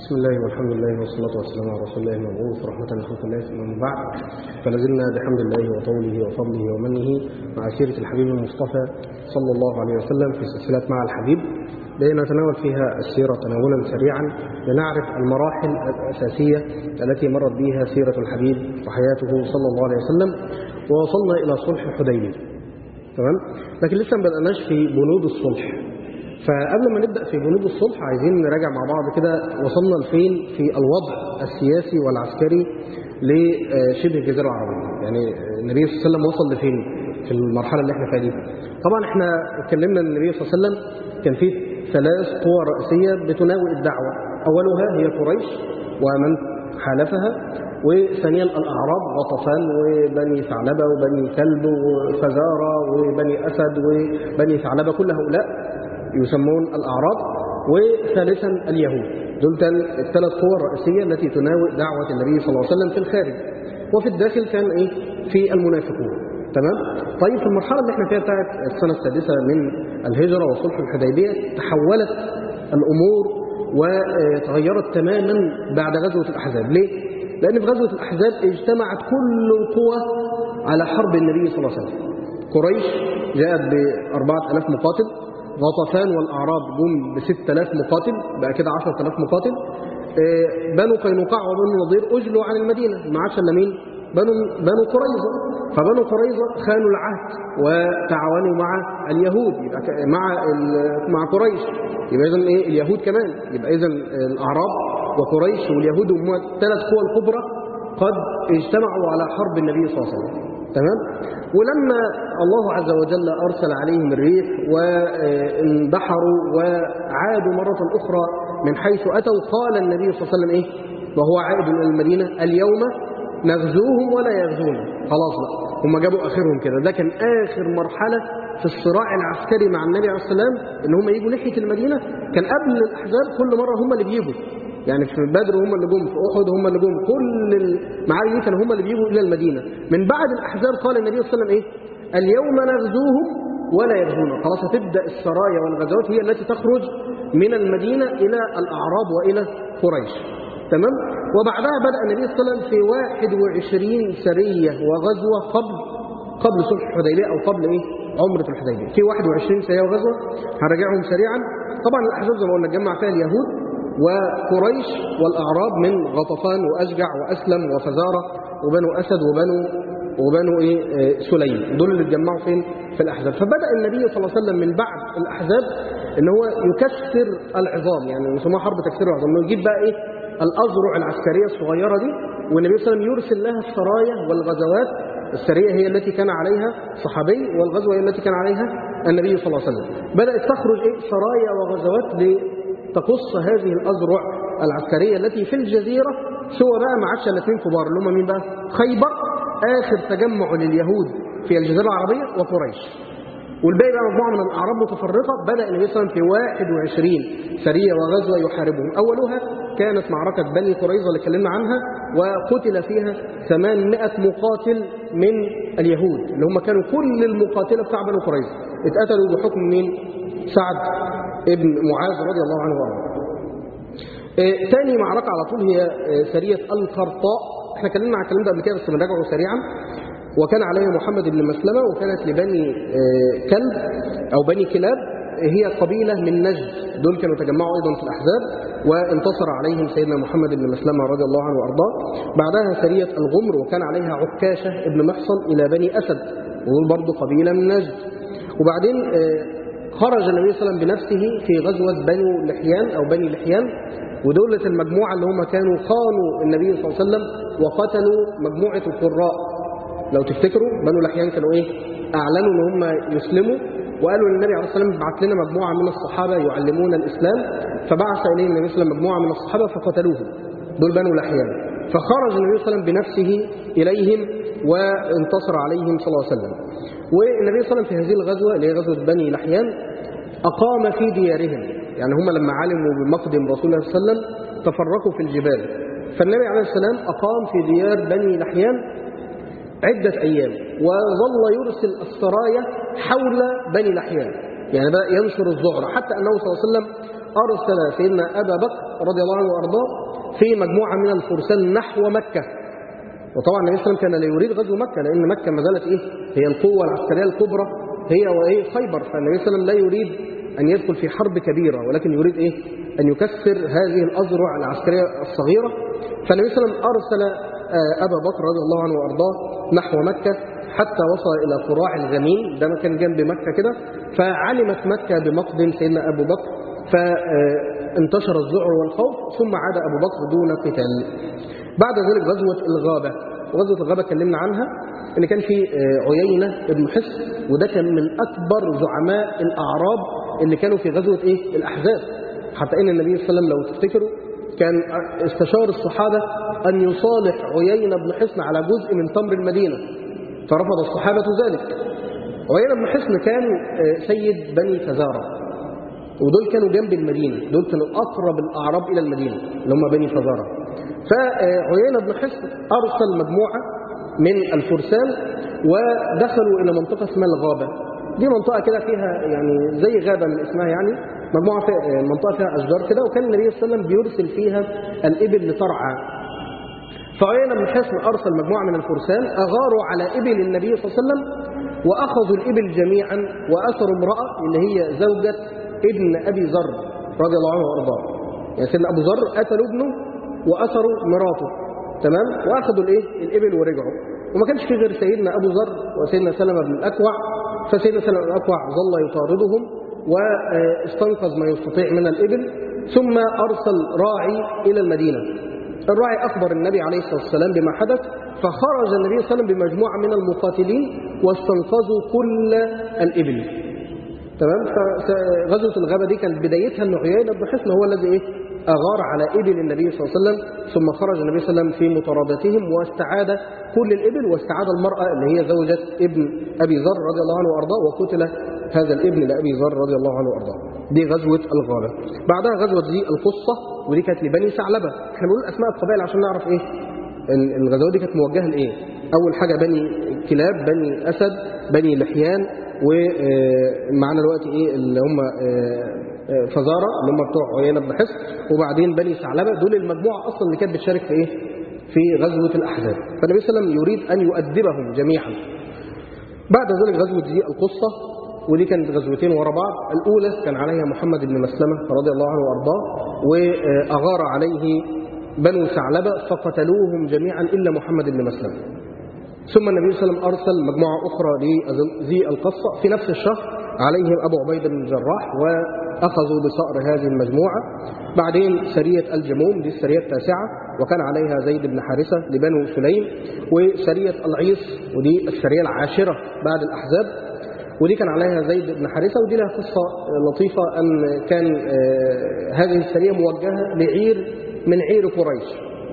بسم الله والحمد لله والصلاة والسلام على رسول الله المبعوث رحمة لخلق الله من بعد فلازلنا بحمد الله وطوله وفضله ومنه مع سيرة الحبيب المصطفى صلى الله عليه وسلم في سلسلة مع الحبيب لنتناول فيها السيرة تناولا سريعا لنعرف المراحل الأساسية التي مرت بها سيرة الحبيب وحياته صلى الله عليه وسلم ووصلنا إلى صلح الحديبية تمام لكن لسه ما بدأناش في بنود الصلح فقبل ما نبدأ في بنود الصلح عايزين نراجع مع بعض كده وصلنا لفين في الوضع السياسي والعسكري لشبه الجزيرة العربية يعني النبي صلى الله عليه وسلم وصل لفين في المرحلة اللي احنا فيها دي طبعا احنا اتكلمنا ان النبي صلى الله عليه وسلم كان فيه ثلاث قوى رئيسية بتناوئ الدعوة أولها هي قريش ومن حالفها وثانيا الأعراب غطفان وبني ثعلبة وبني كلب وفزارة وبني أسد وبني ثعلبة كل هؤلاء يسمون الأعراب وثالثا اليهود دول الثلاث قوى الرئيسية التي تناوئ دعوة النبي صلى الله عليه وسلم في الخارج وفي الداخل كان إيه في المنافقون تمام طيب في المرحلة اللي احنا فيها بتاعت السنة السادسة من الهجرة وصلح الحديبية تحولت الأمور وتغيرت تماما بعد غزوة الأحزاب ليه؟ لأن في غزوة الأحزاب اجتمعت كل القوى على حرب النبي صلى الله عليه وسلم قريش جاءت بأربعة ألاف مقاتل غطفان والأعراب جم ب 6000 مقاتل بقى كده 10000 مقاتل بنو قينقاع وبنو نضير أجلوا عن المدينة ما عادش الا مين بنو بنو قريظة فبنو قريظة خانوا العهد وتعاونوا مع اليهود يبقى مع مع قريش يبقى اذا ايه اليهود كمان يبقى اذا الأعراب وقريش واليهود هم الثلاث قوى الكبرى قد اجتمعوا على حرب النبي صلى الله عليه وسلم تمام ولما الله عز وجل أرسل عليهم الريح واندحروا وعادوا مرة أخرى من حيث أتوا قال النبي صلى الله عليه وسلم إيه وهو عائد إلى المدينة اليوم نغزوهم ولا يغزونا خلاص بقى هم جابوا آخرهم كده ده كان آخر مرحلة في الصراع العسكري مع النبي عليه السلام إن هم يجوا ناحية المدينة كان قبل الأحزاب كل مرة هم اللي بيجوا يعني في بدر هم اللي جم في أحد هم اللي جم كل المعارك دي كانوا هم اللي بيجوا إلى المدينة من بعد الأحزاب قال النبي صلى الله عليه وسلم إيه اليوم نغزوهم ولا يغزونا خلاص هتبدأ السرايا والغزوات هي التي تخرج من المدينة إلى الأعراب وإلى قريش تمام وبعدها بدأ النبي صلى الله عليه وسلم في 21 سرية وغزوة قبل قبل صلح الحديبية أو قبل إيه عمرة الحديبية في 21 سرية وغزوة هنراجعهم سريعا طبعا الأحزاب زي ما قلنا اتجمع فيها اليهود وقريش والأعراب من غطفان وأشجع وأسلم وفزارة وبنو أسد وبنو وبنو إيه سليم دول اللي اتجمعوا فين في الأحزاب فبدأ النبي صلى الله عليه وسلم من بعد الأحزاب إن هو يكسر العظام يعني يسموها حرب تكسير العظام إنه يجيب بقى إيه الأذرع العسكرية الصغيرة دي والنبي صلى الله عليه وسلم يرسل لها السرايا والغزوات السرية هي التي كان عليها صحابي والغزوة هي التي كان عليها النبي صلى الله عليه وسلم بدأت تخرج إيه سرايا وغزوات تقص هذه الأذرع العسكرية التي في الجزيرة سوى بقى ما عادش الاثنين كبار اللي هم مين بقى خيبر آخر تجمع لليهود في الجزيرة العربية وقريش والباقي بقى مجموعة من الأعراب متفرقة بدأ النبي صلى الله عليه وسلم في 21 سرية وغزوة يحاربهم أولها كانت معركة بني قريظة اللي اتكلمنا عنها وقتل فيها 800 مقاتل من اليهود اللي هم كانوا كل المقاتلة بتاع بني قريظة اتقتلوا بحكم مين سعد ابن معاذ رضي الله عنه وارضاه اه تاني معركة على طول هي اه سرية القرطاء احنا اتكلمنا عن الكلام ده قبل كده بس بنراجعه سريعا وكان عليها محمد بن مسلمة وكانت لبني اه كلب أو بني كلاب هي قبيلة من نجد دول كانوا تجمعوا أيضا في الأحزاب وانتصر عليهم سيدنا محمد بن مسلمة رضي الله عنه وأرضاه بعدها سرية الغمر وكان عليها عكاشة ابن محصن إلى بني أسد ودول برضه قبيلة من نجد وبعدين خرج النبي صلى الله عليه وسلم بنفسه في غزوة بنو لحيان أو بني لحيان ودولة المجموعة اللي هم كانوا خانوا النبي صلى الله عليه وسلم وقتلوا مجموعة القراء لو تفتكروا بنو لحيان كانوا إيه أعلنوا أن هم يسلموا وقالوا للنبي عليه الصلاة والسلام ابعت لنا مجموعة من الصحابة يعلمون الإسلام فبعث إليهم النبي صلى الله عليه وسلم مجموعة من الصحابة فقتلوهم دول بنو لحيان فخرج النبي صلى الله عليه وسلم بنفسه إليهم وانتصر عليهم صلى الله عليه وسلم والنبي صلى الله عليه وسلم في هذه الغزوة اللي هي غزوة بني لحيان أقام في ديارهم يعني هم لما علموا بمقدم رسول الله صلى الله عليه وسلم تفرقوا في الجبال فالنبي عليه السلام أقام في ديار بني لحيان عدة أيام وظل يرسل السرايا حول بني لحيان يعني بقى ينشر الزهرة حتى أنه صلى الله عليه وسلم أرسل سيدنا أبا بكر رضي الله عنه وأرضاه في مجموعة من الفرسان نحو مكة وطبعا النبي صلى الله عليه وسلم كان لا يريد غزو مكة لأن مكة ما زالت إيه هي القوة العسكرية الكبرى هي وإيه خيبر فالنبي صلى الله عليه وسلم لا يريد أن يدخل في حرب كبيرة ولكن يريد إيه أن يكسر هذه الأذرع العسكرية الصغيرة فالنبي صلى الله عليه وسلم أرسل أبا بكر رضي الله عنه وأرضاه نحو مكة حتى وصل إلى قراع الغميم ده كان جنب مكة كده فعلمت مكة بمقدم سيدنا أبو بكر فانتشر الذعر والخوف ثم عاد أبو بكر دون قتال بعد ذلك غزوة الغابة وغزوة الغابة اتكلمنا عنها ان كان في عيينة ابن حصن وده كان من أكبر زعماء الأعراب اللي كانوا في غزوة إيه؟ الأحزاب حتى إن النبي صلى الله عليه وسلم لو تفتكروا كان استشار الصحابة أن يصالح عيينة بن حصن على جزء من تمر المدينة فرفض الصحابة ذلك عيينة بن حصن كان سيد بني فزارة ودول كانوا جنب المدينة دول كانوا أقرب الأعراب إلى المدينة اللي هم بني فزارة فعيينة بن حصن أرسل مجموعة من الفرسان ودخلوا إلى منطقة اسمها الغابة دي منطقة كده فيها يعني زي غابة من اسمها يعني مجموعة فيها منطقة فيها أشجار كده وكان النبي صلى الله عليه وسلم بيرسل فيها الإبل لترعى فعيينة بن حصن أرسل مجموعة من الفرسان أغاروا على إبل النبي صلى الله عليه وسلم وأخذوا الإبل جميعا وأسروا امرأة اللي هي زوجة ابن أبي ذر رضي الله عنه وأرضاه يعني سيدنا أبو ذر قتلوا ابنه وأسروا مراته تمام وأخذوا الإيه الإبل ورجعوا وما كانش في غير سيدنا أبو ذر وسيدنا سلمة بن الأكوع فسيدنا سلمة بن الأكوع ظل يطاردهم واستنقذ ما يستطيع من الإبل ثم أرسل راعي إلى المدينة الراعي أخبر النبي عليه الصلاة والسلام بما حدث فخرج النبي صلى الله عليه وسلم بمجموعة من المقاتلين واستنقذوا كل الإبل تمام فغزوة الغابة دي كانت بدايتها أن عيينة بن حصن هو الذي إيه أغار على إبل النبي صلى الله عليه وسلم ثم خرج النبي صلى الله عليه وسلم في مطاردتهم واستعاد كل الإبل واستعاد المرأة اللي هي زوجة ابن أبي ذر رضي الله عنه وأرضاه وقتل هذا الابن لأبي ذر رضي الله عنه وأرضاه دي غزوة الغابة بعدها غزوة ذي القصة ودي كانت لبني ثعلبة احنا بنقول أسماء القبائل عشان نعرف إيه الغزوات دي كانت موجهة لإيه أول حاجة بني كلاب بني أسد بني لحيان ومعنا دلوقتي إيه اللي هم فزارة اللي هم بتوع عيينة بن حصن وبعدين بني ثعلبة دول المجموعة أصلا اللي كانت بتشارك في إيه في غزوة الأحزاب فالنبي صلى الله عليه وسلم يريد أن يؤدبهم جميعا بعد ذلك غزوة ذي القصة ودي كانت غزوتين ورا بعض الأولى كان عليها محمد بن مسلمة رضي الله عنه وأرضاه وأغار عليه بنو ثعلبة فقتلوهم جميعا إلا محمد بن مسلمة ثم النبي صلى الله عليه وسلم أرسل مجموعة أخرى لذي القصة في نفس الشهر عليهم أبو عبيدة بن الجراح وأخذوا بصقر هذه المجموعة بعدين سرية الجموم دي السرية التاسعة وكان عليها زيد بن حارثة لبنو سليم وسرية العيص ودي السرية العاشرة بعد الأحزاب ودي كان عليها زيد بن حارثة ودي لها قصة لطيفة أن كان هذه السرية موجهة لعير من عير قريش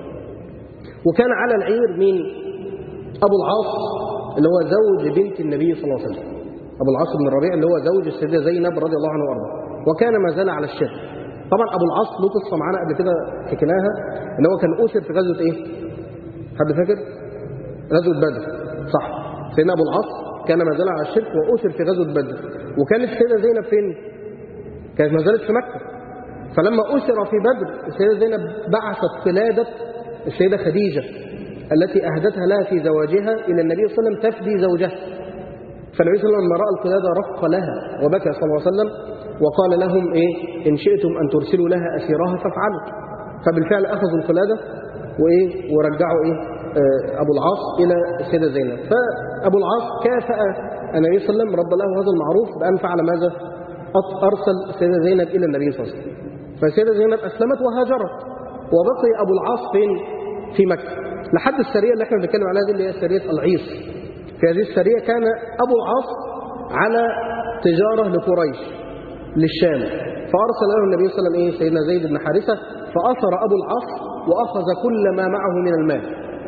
وكان على العير مين أبو العاص اللي هو زوج بنت النبي صلى الله عليه وسلم أبو العاص بن الربيع اللي هو زوج السيدة زينب رضي الله عنه وأرضاه وكان ما زال على الشرك طبعا أبو العاص له قصة معانا قبل كده حكيناها إن هو كان أسر في غزوة إيه؟ حد فاكر؟ غزوة بدر صح سيدنا أبو العاص كان ما زال على الشرك وأسر في غزوة بدر وكانت السيدة زينب فين؟ كانت ما زالت في مكة فلما أسر في بدر السيدة زينب بعثت قلادة السيدة خديجة التي أهدتها لها في زواجها إلى النبي صلى الله عليه وسلم تفدي زوجها فالنبي صلى الله عليه وسلم لما رأى القلادة رق لها وبكى صلى الله عليه وسلم وقال لهم إيه إن شئتم أن ترسلوا لها أسيرها فافعلوا فبالفعل أخذوا القلادة وإيه ورجعوا إيه آه أبو العاص إلى السيدة زينب فأبو العاص كافأ النبي صلى الله عليه وسلم رد له هذا المعروف بأن فعل ماذا أرسل السيدة زينب إلى النبي صلى الله عليه وسلم فالسيدة زينب أسلمت وهاجرت وبقي أبو العاص فين في مكة لحد السرية اللي احنا بنتكلم عليها دي اللي هي سرية العيص في هذه السرية كان أبو العاص على تجارة لقريش للشام فأرسل له النبي صلى الله عليه وسلم إيه سيدنا زيد بن حارثة فأثر أبو العاص وأخذ كل ما معه من المال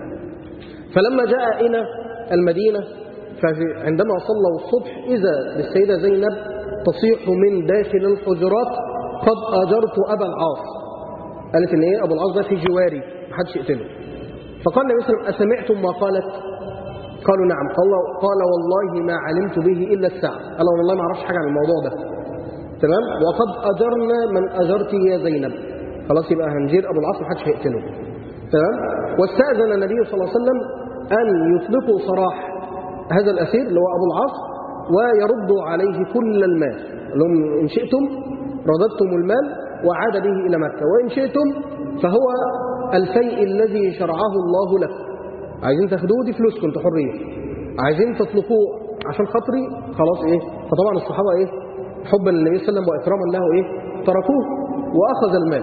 فلما جاء إلى المدينة فعندما صلوا الصبح إذا بالسيدة زينب تصيح من داخل الحجرات قد أجرت أبا العاص قالت إن إيه أبو العاص ده في جواري محدش يقتله فقال النبي صلى الله عليه وسلم أسمعتم ما قالت قالوا نعم قال, قال والله ما علمت به إلا الساعة قال والله ما أعرفش حاجة عن الموضوع ده تمام وقد أجرنا من أجرت يا زينب خلاص يبقى هنجير أبو العاص محدش هيقتله تمام واستأذن النبي صلى الله عليه وسلم أن يطلقوا سراح هذا الأسير اللي هو أبو العاص ويردوا عليه كل المال لهم إن شئتم رددتم المال وعاد به إلى مكة وإن شئتم فهو الفيء الذي شرعه الله لكم عايزين تاخدوه دي فلوسكم انتوا حريه عايزين تطلقوه عشان خاطري خلاص ايه فطبعا الصحابه ايه حبا للنبي صلى الله عليه وسلم واكراما له ايه تركوه واخذ المال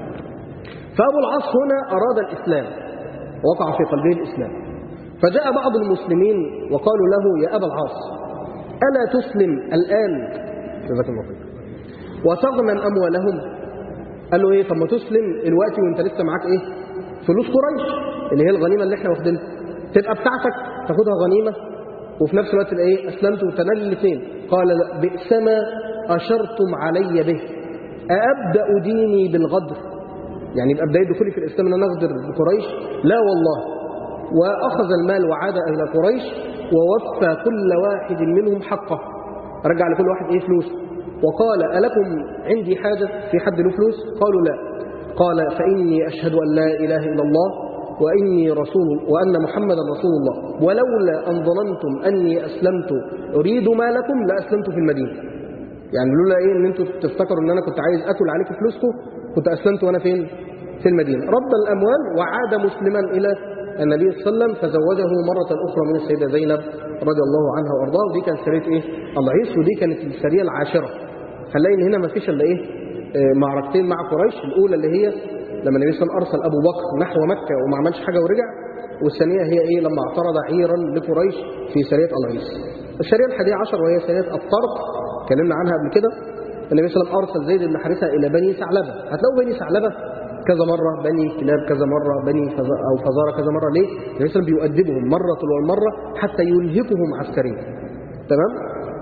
فابو العاص هنا اراد الاسلام وقع في قلبه الاسلام فجاء بعض المسلمين وقالوا له يا ابا العاص الا تسلم الان جزاك الله خير وتغنم اموالهم قال له ايه طب ما تسلم الوقت وانت لسه معاك ايه فلوس قريش اللي هي الغنيمه اللي احنا واخدينها تبقى بتاعتك تاخدها غنيمه وفي نفس الوقت تبقى ايه اسلمت وتنال الاثنين قال لا بئس ما اشرتم علي به أأبدأ ديني بالغدر يعني يبقى بداية دخولي في الإسلام أن أنا أغدر بقريش لا والله وأخذ المال وعاد إلى قريش ووفى كل واحد منهم حقه رجع لكل واحد إيه فلوس وقال ألكم عندي حاجة في حد له فلوس قالوا لا قال فإني أشهد أن لا إله إلا الله وإني رسول وأن محمدا رسول الله ولولا أن ظننتم أني أسلمت أريد مالكم لأسلمت في المدينة يعني لولا إيه أن أنتم تفتكروا أن أنا كنت عايز أكل عليك فلوسكم كنت أسلمت وأنا فين في المدينة رد الأموال وعاد مسلما إلى النبي صلى الله عليه وسلم فزوجه مرة أخرى من السيدة زينب رضي الله عنها وأرضاها ودي كانت سرية إيه العيس ودي كانت السرية العاشرة هنلاقي إن هنا ما فيش إلا إيه آه، معركتين مع قريش الأولى اللي هي لما النبي صلى الله عليه وسلم أرسل أبو بكر نحو مكة وما عملش حاجة ورجع والثانية هي إيه لما اعترض عيرا لقريش في سرية العيس السرية الحادية عشر وهي سرية الطرق اتكلمنا عنها قبل كده النبي صلى الله عليه وسلم أرسل زيد بن حارثة إلى بني ثعلبة هتلاقوا بني ثعلبة كذا مرة بني كلاب كذا مرة بني فز... أو فزارة كذا مرة ليه؟ النبي صلى الله عليه وسلم بيؤدبهم مرة تلو المرة حتى يلهكهم عسكريا تمام؟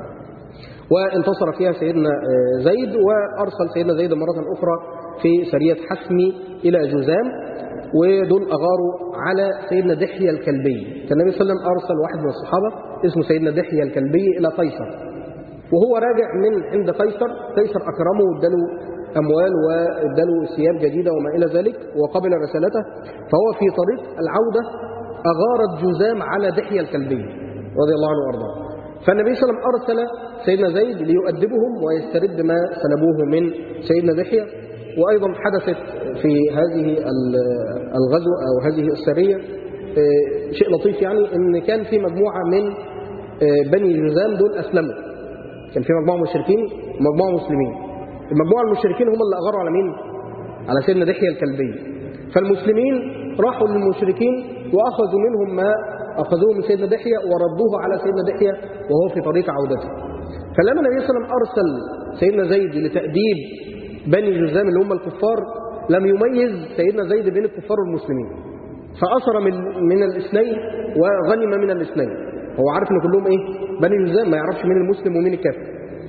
وانتصر فيها سيدنا آه، زيد وأرسل سيدنا زيد مرة أخرى في سرية حسمي إلى جزام ودول أغاروا على سيدنا دحية الكلبي كان النبي صلى الله عليه وسلم أرسل واحد من الصحابة اسمه سيدنا دحية الكلبي إلى قيصر وهو راجع من عند قيصر قيصر أكرمه واداله أموال واداله ثياب جديدة وما إلى ذلك وقبل رسالته فهو في طريق العودة أغارت جزام على دحية الكلبي رضي الله عنه وأرضاه فالنبي صلى الله عليه وسلم أرسل سيدنا زيد ليؤدبهم ويسترد ما سلبوه من سيدنا دحية وأيضا حدثت في هذه الغزو أو هذه السرية آه، شيء لطيف يعني ان كان في مجموعة من آه، بني جزام دول أسلموا كان في مجموعة مشركين ومجموعة مسلمين المجموعة المشركين هم اللي أغاروا على مين؟ على سيدنا دحية الكلبي فالمسلمين راحوا للمشركين وأخذوا منهم ما أخذوه من سيدنا دحية وردوه على سيدنا دحية وهو في طريق عودته فلما النبي صلى الله عليه وسلم أرسل سيدنا زيد لتأديب بني جزام اللي هم الكفار لم يميز سيدنا زيد بين الكفار والمسلمين فأسر من, من الاثنين وغنم من الاثنين هو عارف ان كلهم ايه بني جزام ما يعرفش مين المسلم ومين الكافر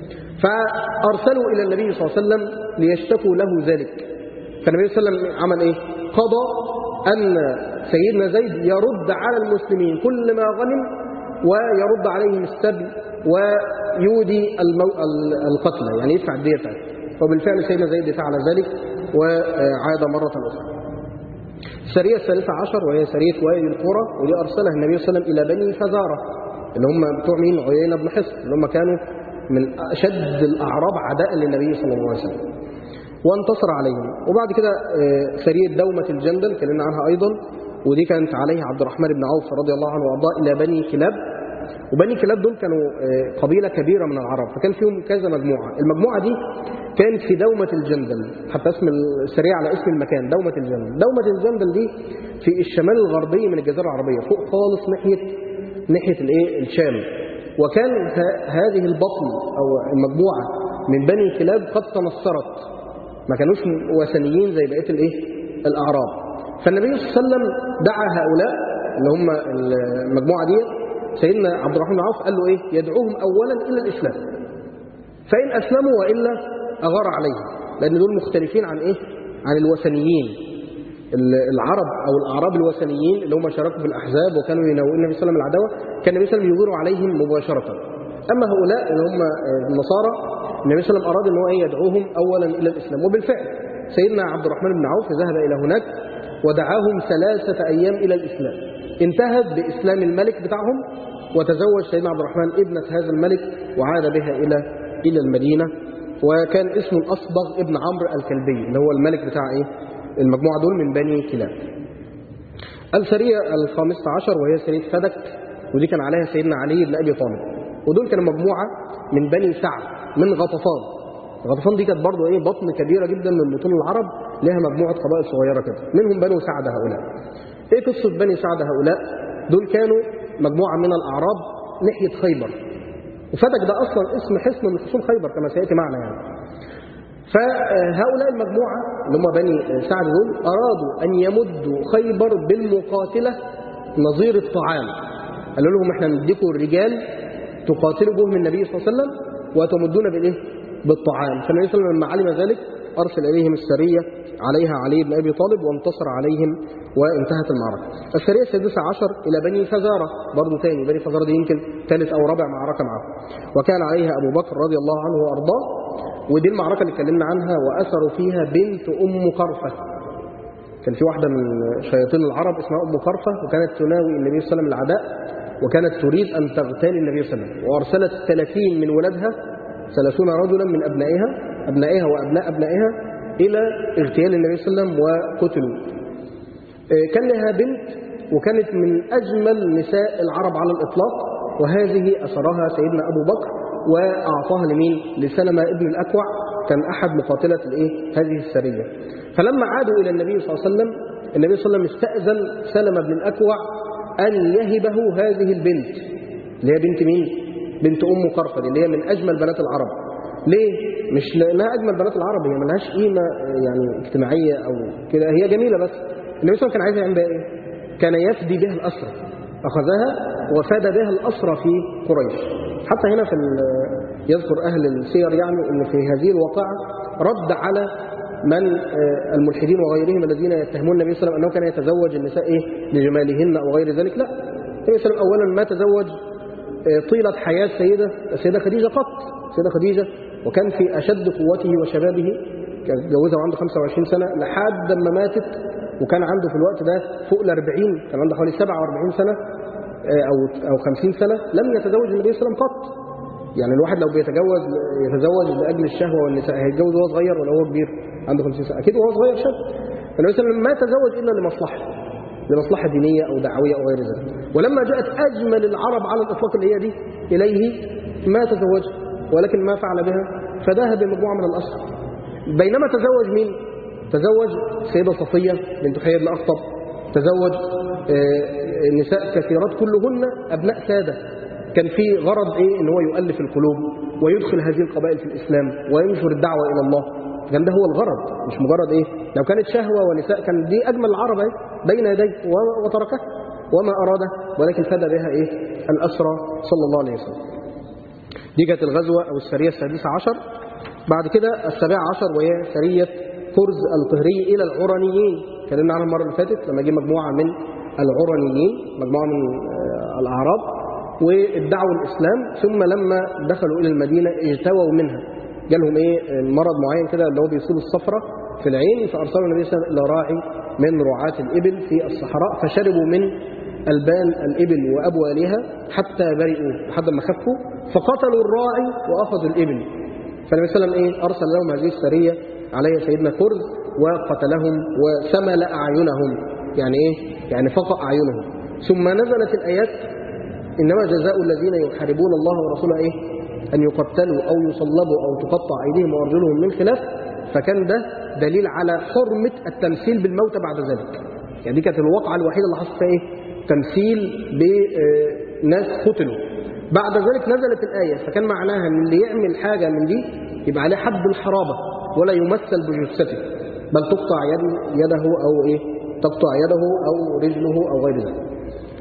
فأرسلوا إلى النبي صلى الله عليه وسلم ليشتكوا له ذلك فالنبي صلى الله عليه وسلم عمل ايه قضى أن سيدنا زيد يرد على المسلمين كل ما غنم ويرد عليهم السبي ويودي المو... القتلى يعني يدفع الدية بتاعته وبالفعل سيدنا زيد فعل ذلك وعاد مرة أخرى السرية الثالثة عشر وهي سرية وادي القرى ودي أرسلها النبي صلى الله عليه وسلم إلى بني فزارة اللي هم بتوع مين عيينة بن حصن اللي هم كانوا من أشد الأعراب عداء للنبي صلى الله عليه وسلم وانتصر عليهم وبعد كده آه، سرية دومة الجندل اتكلمنا عنها أيضا ودي كانت عليها عبد الرحمن بن عوف رضي الله عنه وارضاه إلى بني كلاب وبني كلاب دول كانوا آه، قبيلة كبيرة من العرب فكان فيهم كذا مجموعة المجموعة دي كانت في دومة الجندل حتى اسم السريع على اسم المكان دومة الجندل دومة الجندل دي في الشمال الغربي من الجزيرة العربية فوق خالص ناحية ناحية الايه الشام وكان ه- هذه البطن أو المجموعة من بني كلاب قد تنصرت ما كانوش وثنيين زي بقية الايه الأعراب فالنبي صلى الله عليه وسلم دعا هؤلاء اللي هم المجموعة دي سيدنا عبد الرحمن بن عوف قال له ايه يدعوهم اولا الى الاسلام فان اسلموا والا اغار عليهم لان دول مختلفين عن ايه عن الوثنيين ال- العرب او الاعراب الوثنيين اللي هم شاركوا في الاحزاب وكانوا يناولون النبي صلى الله عليه وسلم العداوه كان النبي صلى الله عليه وسلم يغير عليهم مباشره اما هؤلاء اللي هم النصارى النبي صلى الله عليه وسلم أراد أن هو إيه يدعوهم أولا إلى الإسلام وبالفعل سيدنا عبد الرحمن بن عوف ذهب إلى هناك ودعاهم ثلاثة أيام إلى الإسلام انتهت بإسلام الملك بتاعهم وتزوج سيدنا عبد الرحمن ابنة هذا الملك وعاد بها إلى إلى المدينة وكان اسمه الأصبغ ابن عمرو الكلبي اللي هو الملك بتاع إيه المجموعة دول من بني كلاب السرية الخامسة عشر وهي سرية فدك ودي كان عليها سيدنا علي بن أبي طالب ودول كانوا مجموعة من بني سعد من غطفان غطفان دي كانت برضه ايه بطن كبيرة جدا من بطون العرب لها مجموعة قبائل صغيرة كده منهم بنو سعد هؤلاء ايه قصة بني سعد هؤلاء دول كانوا مجموعة من الأعراب ناحية خيبر وفدك ده أصلا اسم حصن من حصون خيبر كما سيأتي معنا يعني فهؤلاء المجموعة اللي هم بني سعد دول أرادوا أن يمدوا خيبر بالمقاتلة نظير الطعام قالوا لهم احنا نديكم الرجال تقاتلوا بهم النبي صلى الله عليه وسلم وتمدون بالايه بالطعام فالنبي صلى الله عليه وسلم لما علم ذلك أرسل إليهم السرية عليها علي بن أبي طالب وانتصر عليهم وانتهت المعركة السرية السادسة عشر إلى بني فزارة برضو تاني بني فزارة دي يمكن ثالث أو رابع معركة معه وكان عليها أبو بكر رضي الله عنه وأرضاه ودي المعركة اللي اتكلمنا عنها وأسروا فيها بنت أم قرفة كان في واحدة من شياطين العرب اسمها أم قرفة وكانت تناوي النبي صلى الله عليه وسلم العداء وكانت تريد أن تغتال النبي صلى الله عليه وسلم وأرسلت 30 من ولدها 30 رجلا من أبنائها أبنائها وأبناء أبنائها إلى اغتيال النبي صلى الله عليه وسلم وقتلوا كان لها بنت وكانت من أجمل نساء العرب على الإطلاق وهذه أسرها سيدنا أبو بكر وأعطاها لمين؟ لسلمة ابن الأكوع كان أحد مقاتلة الإيه؟ هذه السرية فلما عادوا إلى النبي صلى الله عليه وسلم النبي صلى الله عليه وسلم استأذن سلمة بن الأكوع أن يهبه هذه البنت اللي هي بنت مين؟ بنت أم قرفة اللي هي من أجمل بنات العرب ليه؟ مش لأنها أجمل بنات العرب هي ملهاش قيمة يعني اجتماعية أو كده هي جميلة بس النبي صلى الله عليه وسلم كان عايز يعمل بها إيه؟ كان يفدي بها الأسرى أخذها وفاد بها الأسرى في قريش حتى هنا في يذكر أهل السير يعني أن في هذه الواقعة رد على من الملحدين وغيرهم الذين يتهمون النبي صلى الله عليه وسلم أنه كان يتزوج النساء إيه لجمالهن أو غير ذلك لا النبي صلى الله عليه وسلم أولا ما تزوج طيلة حياة السيدة السيدة خديجة قط السيدة خديجة وكان في أشد قوته وشبابه كان جوزها وعنده 25 سنة لحد ما ماتت وكان عنده في الوقت ده فوق ال 40 كان عنده حوالي 47 سنة أو أو 50 سنة لم يتزوج النبي صلى الله عليه وسلم قط يعني الواحد لو بيتجوز يتزوج لأجل الشهوة والنساء هيتجوز وهو صغير ولا هو كبير عنده 50 سنة أكيد وهو صغير شاب فالنبي صلى الله عليه وسلم ما تزوج إلا لمصلحة لمصلحة دينية أو دعوية أو غير ذلك ولما جاءت أجمل العرب على الإطلاق اللي هي دي إليه ما تزوج ولكن ما فعل بها فذهب بمجموعة من الأسرى بينما تزوج مين؟ تزوج السيدة صفية بنت حيي بن أخطب تزوج نساء كثيرات كلهن أبناء سادة كان في غرض إيه إن هو يؤلف القلوب ويدخل هذه القبائل في الإسلام وينشر الدعوة إلى الله كان ده هو الغرض مش مجرد إيه لو كانت شهوة ونساء كان دي أجمل العرب إيه بين يديه وتركه وما أراده ولكن فدى بها إيه الأسرى صلى الله عليه وسلم دي كانت الغزوة أو السرية السادسة عشر بعد كده السابعة عشر وهي سرية كرز القهري إلى العرنيين اتكلمنا عنها المرة اللي فاتت لما جه مجموعة من العرنيين مجموعة من الأعراب وادعوا الإسلام ثم لما دخلوا إلى المدينة اجتووا منها جالهم إيه مرض معين كده اللي هو بيصيب الصفرة في العين فأرسلوا النبي صلى الله عليه وسلم إلى راعي من رعاة الإبل في الصحراء فشربوا من ألبان الإبل وأبوالها حتى برئوا لحد ما خفوا فقتلوا الراعي وأخذوا الإبل فالنبي صلى الله عليه وسلم إيه أرسل لهم هذه السرية عليها سيدنا كرز وقتلهم وسمل أعينهم يعني إيه؟ يعني فقأ أعينهم ثم نزلت الآيات إنما جزاء الذين يحاربون الله ورسوله إيه؟ أن يقتلوا أو يصلبوا أو تقطع أيديهم وأرجلهم من خلاف فكان ده دليل على حرمة التمثيل بالموت بعد ذلك يعني دي كانت الواقعة الوحيدة اللي حصل فيها إيه؟ تمثيل بناس قتلوا بعد ذلك نزلت الآية فكان معناها أن اللي يعمل حاجة من دي يبقى عليه حد الحرابة ولا يمثل بجثته بل تقطع يد يده أو إيه تقطع يده أو رجله أو غير ذلك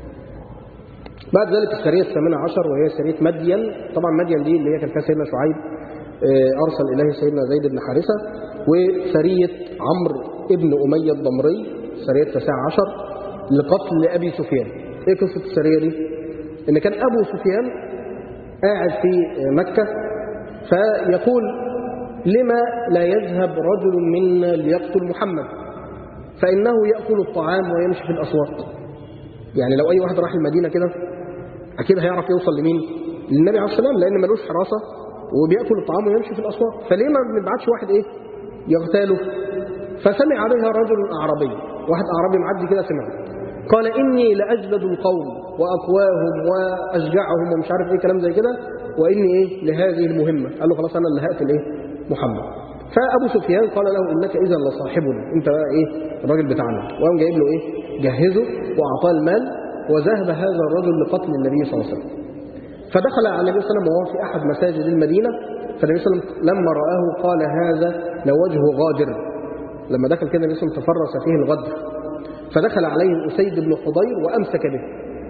بعد ذلك السرية الثامنة عشر وهي سرية مدين طبعا مدين دي اللي هي كان فيها سيدنا شعيب أرسل إليه سيدنا زيد بن حارثة وسرية عمرو ابن أمية الضمري سرية التاسعة عشر لقتل أبي سفيان إيه قصة السرية دي؟ إن كان أبو سفيان قاعد في مكة فيقول لما لا يذهب رجل منا ليقتل محمد فإنه يأكل الطعام ويمشي في الأسواق يعني لو أي واحد راح المدينة كده أكيد هيعرف يوصل لمين للنبي عليه السلام لأن ملوش حراسة وبيأكل الطعام ويمشي في الأسواق فليه ما بنبعتش واحد إيه يغتاله فسمع بها رجل أعرابي واحد أعرابي معدي كده سمع قال إني لأجلد القوم وأقواهم وأشجعهم ومش عارف إيه كلام زي كده وإني إيه لهذه المهمة قال له خلاص أنا اللي هقتل إيه محمد فأبو سفيان قال له إنك إذا لصاحبنا أنت بقى إيه الراجل بتاعنا وقام جايب له إيه جهزه وأعطاه المال وذهب هذا الرجل لقتل النبي صلى الله عليه وسلم فدخل على النبي صلى الله عليه وسلم وهو في أحد مساجد المدينة فالنبي صلى الله عليه وسلم لما رآه قال هذا لوجه غادر لما دخل كده النبي صلى الله عليه وسلم تفرس فيه الغدر فدخل عليه أسيد بن حضير وأمسك به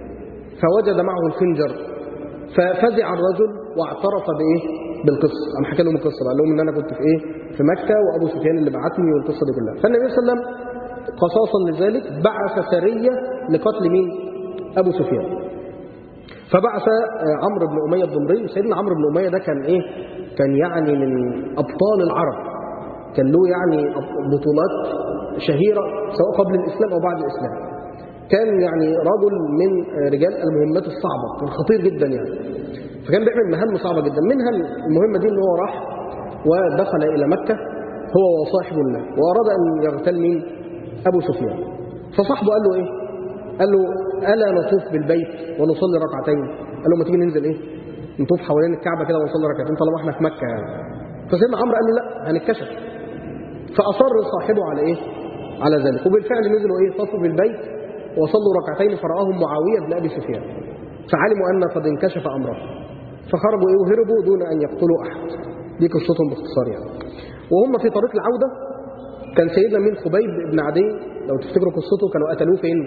فوجد معه الخنجر ففزع الرجل واعترف بإيه بالقصة قام حكى لهم القصة قال لهم إن أنا كنت في إيه في مكة وأبو سفيان اللي بعتني والقصة دي كلها فالنبي صلى الله عليه وسلم قصاصا لذلك بعث سرية لقتل مين أبو سفيان فبعث عمرو بن أمية الضمري سيدنا عمرو بن أمية ده كان إيه كان يعني من أبطال العرب كان له يعني بطولات شهيرة سواء قبل الإسلام أو بعد الإسلام كان يعني رجل من رجال المهمات الصعبة كان خطير جدا يعني فكان بيعمل مهام صعبة جدا منها المهمة دي ان هو راح ودخل إلى مكة هو وصاحب له وأراد أن يغتال مين أبو سفيان فصاحبه قال له إيه قال له ألا نطوف بالبيت ونصلي ركعتين قال له ما تيجي ننزل إيه نطوف حوالين الكعبة كده ونصلي ركعتين طالما احنا في مكة يعني فسيدنا عمرو قال له لا هنتكشف فأصر صاحبه على إيه على ذلك وبالفعل نزلوا إيه طافوا بالبيت وصلوا ركعتين فرآهم معاوية بن أبي سفيان فعلموا أن قد انكشف أمره فخرجوا إيه وهربوا دون أن يقتلوا أحد دي قصتهم باختصار يعني وهم في طريق العودة كان سيدنا من خبيب بن عدي لو تفتكروا قصته كانوا قتلوه فين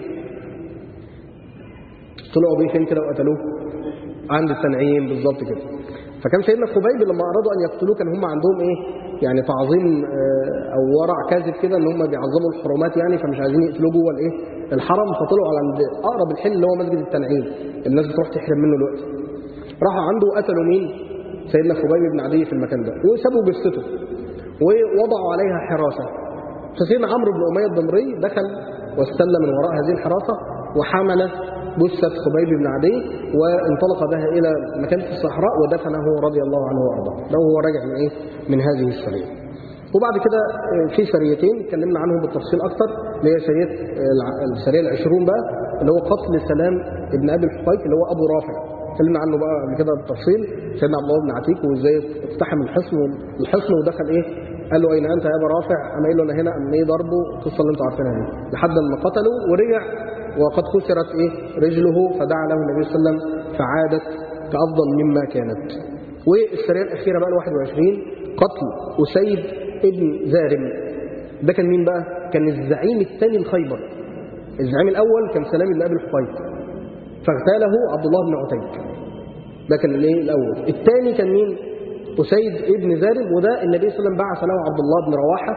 طلعوا بيه فين كده وقتلوه عند التنعيم بالظبط كده فكان سيدنا خبيب لما أرادوا أن يقتلوه كان هم عندهم إيه يعني تعظيم أو ورع كاذب كده إن هم بيعظموا الحرمات يعني فمش عايزين يقتلوه جوه الإيه الحرم فطلعوا على عند أقرب الحل اللي هو مسجد التنعيم الناس بتروح تحرم منه دلوقتي راحوا عنده وقتلوا مين سيدنا خبيب بن عدي في المكان ده وسابوا جثته ووضعوا عليها حراسة فسيدنا عمرو بن أمية الضمري دخل واستلى من وراء هذه الحراسة وحمل جثة خبيب بن عدي وانطلق بها إلى مكان في الصحراء ودفنه رضي الله عنه وأرضاه ده وهو راجع من إيه من هذه السرية وبعد كده في سريتين اتكلمنا عنهم بالتفصيل أكتر اللي هي سرية السرية العشرون بقى اللي هو قتل سلام ابن أبي الحقيق اللي هو أبو رافع اتكلمنا عنه بقى قبل كده بالتفصيل سيدنا عبد الله بن عتيق وازاي اقتحم الحصن الحصن ودخل ايه قال له اين انت يا ابا رافع انا قايل له انا هنا قام ايه ضربه القصه اللي انتوا عارفينها دي لحد ما قتله ورجع وقد خسرت ايه رجله فدعا له النبي صلى الله عليه وسلم فعادت كافضل مما كانت والسريه الاخيره بقى ال 21 قتل اسيد ابن زارم ده كان مين بقى كان الزعيم الثاني لخيبر الزعيم الاول كان سلام بن ابي الحقيق فاغتاله عبد الله بن عتيق ده كان الايه الاول الثاني كان مين اسيد ابن زارب وده النبي صلى الله عليه وسلم بعث له عبد الله بن رواحه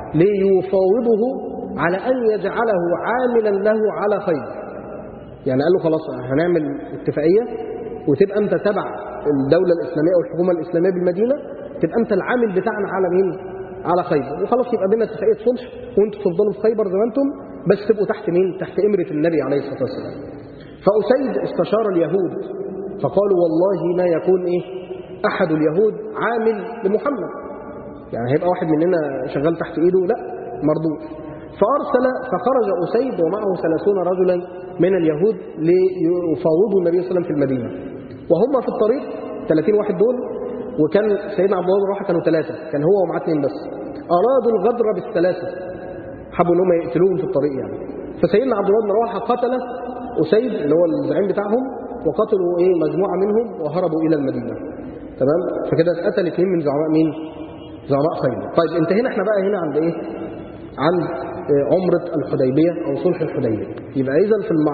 ليفاوضه على ان يجعله عاملا له على خير يعني قال له خلاص هنعمل اتفاقيه وتبقى انت تبع الدوله الاسلاميه او الحكومه الاسلاميه بالمدينه تبقى انت العامل بتاعنا على مين على خيبر وخلاص يبقى بينا اتفاقيه صلح وانتوا تفضلوا في خيبر زي ما انتم بس تبقوا تحت مين تحت امره النبي عليه الصلاه والسلام فأسيد استشار اليهود فقالوا والله ما يكون إيه أحد اليهود عامل لمحمد يعني هيبقى واحد مننا شغال تحت إيده لا مردود فأرسل فخرج أسيد ومعه ثلاثون رجلا من اليهود ليفاوضوا النبي صلى الله عليه وسلم في المدينة وهم في الطريق 30 واحد دول وكان سيدنا عبد الله بن رواحه كانوا ثلاثة كان هو ومعاه اثنين بس أرادوا الغدر بالثلاثة حبوا ان هم يقتلوهم في الطريق يعني فسيدنا عبد الله بن رواحه قتل أسيد اللي هو الزعيم بتاعهم وقتلوا ايه مجموعة منهم وهربوا إلى المدينة تمام فكده اتقتل اثنين من زعماء مين زعماء خيبر طيب انتهينا احنا بقى هنا عند ايه عند عمرة الحديبية أو صلح الحديبية يبقى إذا في المع...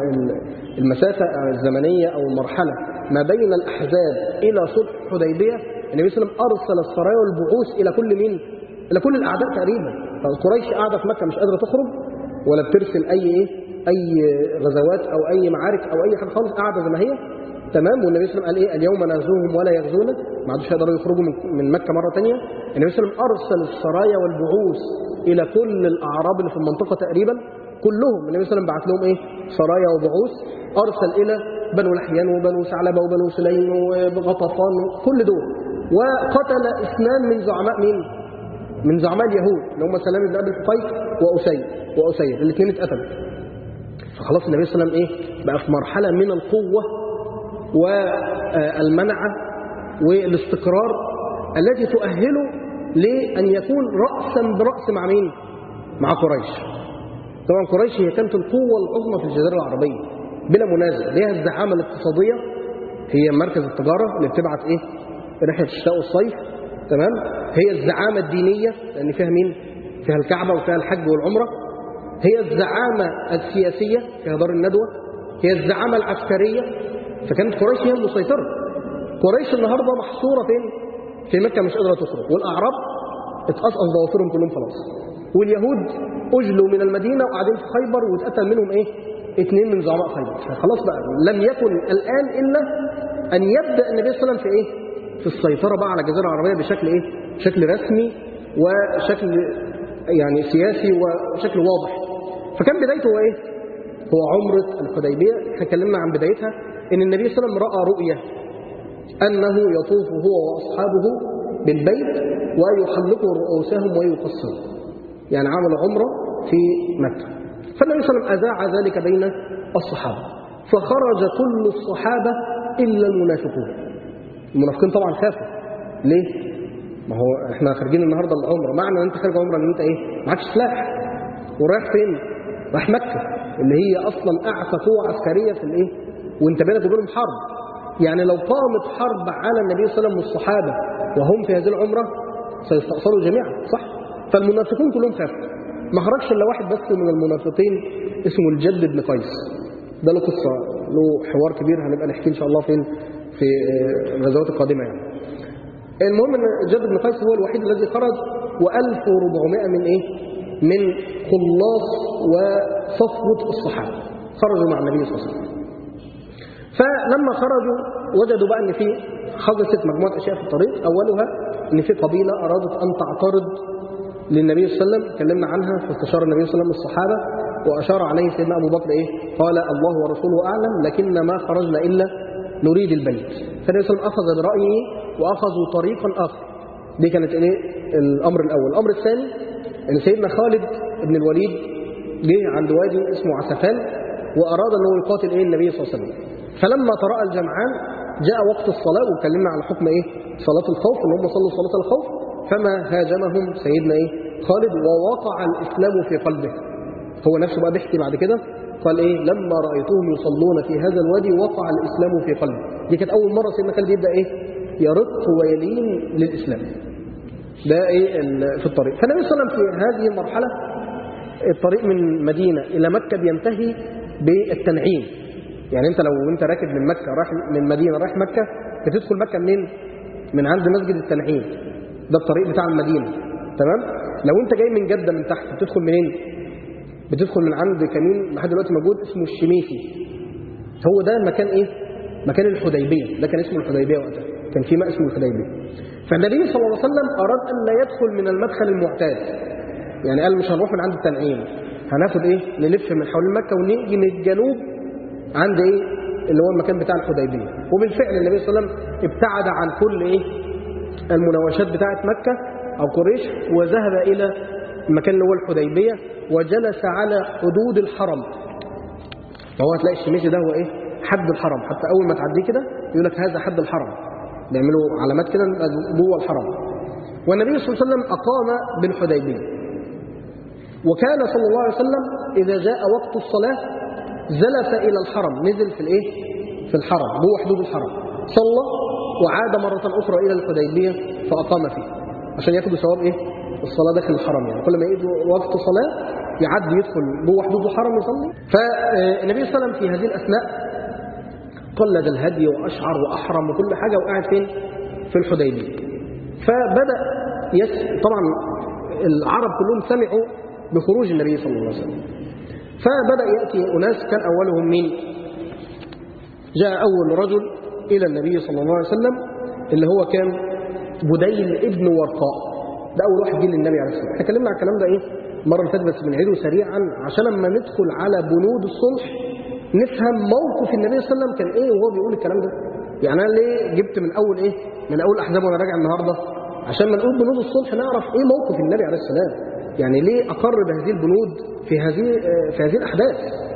المسافة الزمنية أو المرحلة ما بين الأحزاب إلى صلح الحديبية النبي صلى الله عليه وسلم أرسل السرايا والبعوث إلى كل مين إلى كل الأعداء تقريبا قريش قاعدة في مكة مش قادرة تخرج ولا بترسل أي إيه أي غزوات أو أي معارك أو أي حاجة خالص قاعدة زي ما هي تمام والنبي صلى الله عليه وسلم قال إيه اليوم نغزوهم ولا يغزونا ما عادش يقدروا يخرجوا من, من مكة مرة تانية النبي صلى الله عليه وسلم أرسل السرايا والبعوث إلى كل الأعراب اللي في المنطقة تقريبا كلهم النبي صلى الله عليه وسلم بعت لهم إيه سرايا وبعوث أرسل إلى بنو لحيان وبنو ثعلبة وبنو سليم وغطفان كل دول وقتل اثنان من زعماء مين؟ من زعماء اليهود اللي هم سلام بن ابي الحقيق واسيد واسيد الاثنين اتقتلوا فخلاص النبي صلى الله عليه وسلم ايه بقى في مرحله من القوه والمنعه والاستقرار التي تؤهله لان يكون راسا براس مع مين؟ مع قريش. طبعا قريش هي كانت القوه العظمى في الجزيره العربيه بلا منازع ليها الزعامه الاقتصاديه هي مركز التجاره اللي بتبعت ايه؟ رحله الشتاء والصيف تمام؟ هي الزعامه الدينيه لان فيها مين؟ فيها الكعبه وفيها الحج والعمره هي الزعامه السياسيه فيها دار الندوه هي الزعامه العسكريه فكانت قريش هي المسيطره قريش النهارده محصوره فين؟ في مكه مش قادره تخرج والاعراب اتقصقص ضوافرهم كلهم خلاص واليهود اجلوا من المدينه وقاعدين في خيبر واتقتل منهم ايه؟ اثنين من زعماء خيبر فخلاص بقى لم يكن الان الا ان يبدا النبي صلى الله عليه وسلم في ايه؟ في السيطره بقى على الجزيره العربيه بشكل ايه؟ شكل رسمي وشكل يعني سياسي وشكل واضح فكان بدايته هو ايه؟ هو عمرة الحديبية احنا اتكلمنا عن بدايتها ان النبي صلى الله عليه وسلم رأى رؤية أنه يطوف هو وأصحابه بالبيت ويحلق رؤوسهم ويقصر يعني عمل عمرة في مكة فالنبي صلى الله عليه وسلم أذاع ذلك بين الصحابة فخرج كل الصحابة إلا المنافقون المنافقين طبعا خافوا ليه؟ ما هو احنا خارجين النهارده العمره معنى ان انت خارج عمره ان انت ايه؟ معكش سلاح ورايح فين؟ رايح مكه اللي هي اصلا اعفى قوه عسكريه في الايه؟ وانت بينك وبينهم حرب يعني لو قامت حرب على النبي صلى الله عليه وسلم والصحابه وهم في هذه العمره سيستأصلوا جميعا صح؟ فالمنافقون كلهم خافوا ما خرجش الا واحد بس من المنافقين اسمه الجد بن قيس ده له قصه له حوار كبير هنبقى نحكيه ان شاء الله فين في الغزوات القادمه يعني المهم ان جد بن قيس هو الوحيد الذي خرج و1400 من ايه؟ من خلاص وصفوة الصحابة خرجوا مع النبي صلى الله عليه وسلم فلما خرجوا وجدوا بقى ان في حدثت مجموعة اشياء في الطريق اولها ان في قبيلة ارادت ان تعترض للنبي صلى الله عليه وسلم اتكلمنا عنها فاستشار النبي صلى الله عليه وسلم الصحابة واشار عليه سيدنا ابو بكر ايه؟ قال الله ورسوله اعلم لكن ما خرجنا الا نريد البيت فالنبي صلى الله عليه وسلم اخذ برايه واخذوا طريقا اخر دي كانت ايه الامر الاول الامر الثاني ان سيدنا خالد بن الوليد جه عند وادي اسمه عسفان واراد انه يقاتل ايه النبي صلى الله عليه وسلم فلما تراءى الجمعان جاء وقت الصلاه واتكلمنا على حكم ايه صلاه الخوف ان هم صلوا صلاه الخوف فما هاجمهم سيدنا ايه خالد ووقع الاسلام في قلبه هو نفسه بقى بيحكي بعد كده قال ايه لما رايتهم يصلون في هذا الوادي وقع الاسلام في قلبي دي كانت اول مره سيدنا خالد يبدا ايه يرق ويلين للاسلام ده ايه في الطريق فالنبي صلى الله عليه وسلم في هذه المرحله الطريق من مدينه الى مكه بينتهي بالتنعيم يعني انت لو انت راكب من مكه رايح من مدينه رايح مكه بتدخل مكه منين من عند مسجد التنعيم ده الطريق بتاع المدينه تمام لو انت جاي من جده من تحت بتدخل منين بتدخل من عند كمين لحد دلوقتي موجود اسمه الشميسي هو ده مكان ايه مكان الحديبيه ده كان اسمه الحديبيه وقتها كان في ماء اسمه الحديبيه فالنبي صلى الله عليه وسلم اراد ان لا يدخل من المدخل المعتاد يعني قال مش هنروح من عند التنعيم هناخد ايه نلف من حول مكه ونيجي من الجنوب عند ايه اللي هو المكان بتاع الحديبيه وبالفعل النبي صلى الله عليه وسلم ابتعد عن كل ايه المناوشات بتاعه مكه او قريش وذهب الى المكان اللي هو الحديبيه وجلس على حدود الحرم فهو هتلاقي الشميسي ده هو ايه حد الحرم حتى اول ما تعديه كده يقول لك هذا حد الحرم بيعملوا علامات كده جوه الحرم والنبي صلى الله عليه وسلم اقام بالحديبيه وكان صلى الله عليه وسلم اذا جاء وقت الصلاه زلف الى الحرم نزل في الايه في الحرم جوه حدود الحرم صلى وعاد مره اخرى الى الحديبيه فاقام فيه عشان ياخدوا ثواب ايه الصلاه داخل الحرم يعني كل ما يجي وقت صلاه يعدي يدخل جوه حدود الحرم يصلي فالنبي صلى الله عليه وسلم في هذه الاثناء قلد الهدي واشعر واحرم وكل حاجه وقاعد فين في الحديبيه فبدا يس طبعا العرب كلهم سمعوا بخروج النبي صلى الله عليه وسلم فبدا ياتي اناس كان اولهم مين جاء اول رجل الى النبي صلى الله عليه وسلم اللي هو كان بديل ابن ورقاء ده اول واحد جه للنبي عليه الصلاه والسلام احنا اتكلمنا على الكلام ده ايه المره اللي فاتت بس بنعيده سريعا عشان لما ندخل على بنود الصلح نفهم موقف النبي صلى الله عليه وسلم كان ايه وهو بيقول الكلام ده يعني انا ليه جبت من اول ايه من اول احزاب وانا راجع النهارده عشان ما نقول بنود الصلح نعرف ايه موقف النبي عليه السلام يعني ليه اقر بهذه البنود في هذه في هذه الاحداث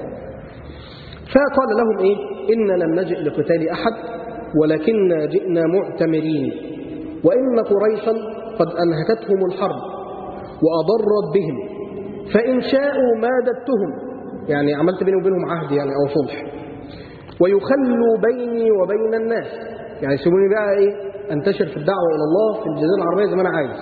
فقال لهم ايه ان لم نجئ لقتال احد ولكننا جئنا معتمرين وان قريشا قد انهكتهم الحرب واضرت بهم فان شاءوا مادتهم يعني عملت بيني وبينهم عهد يعني او صلح ويخلوا بيني وبين الناس يعني سيبوني بقى ايه انتشر في الدعوه الى الله في الجزيره العربيه زي ما انا عايز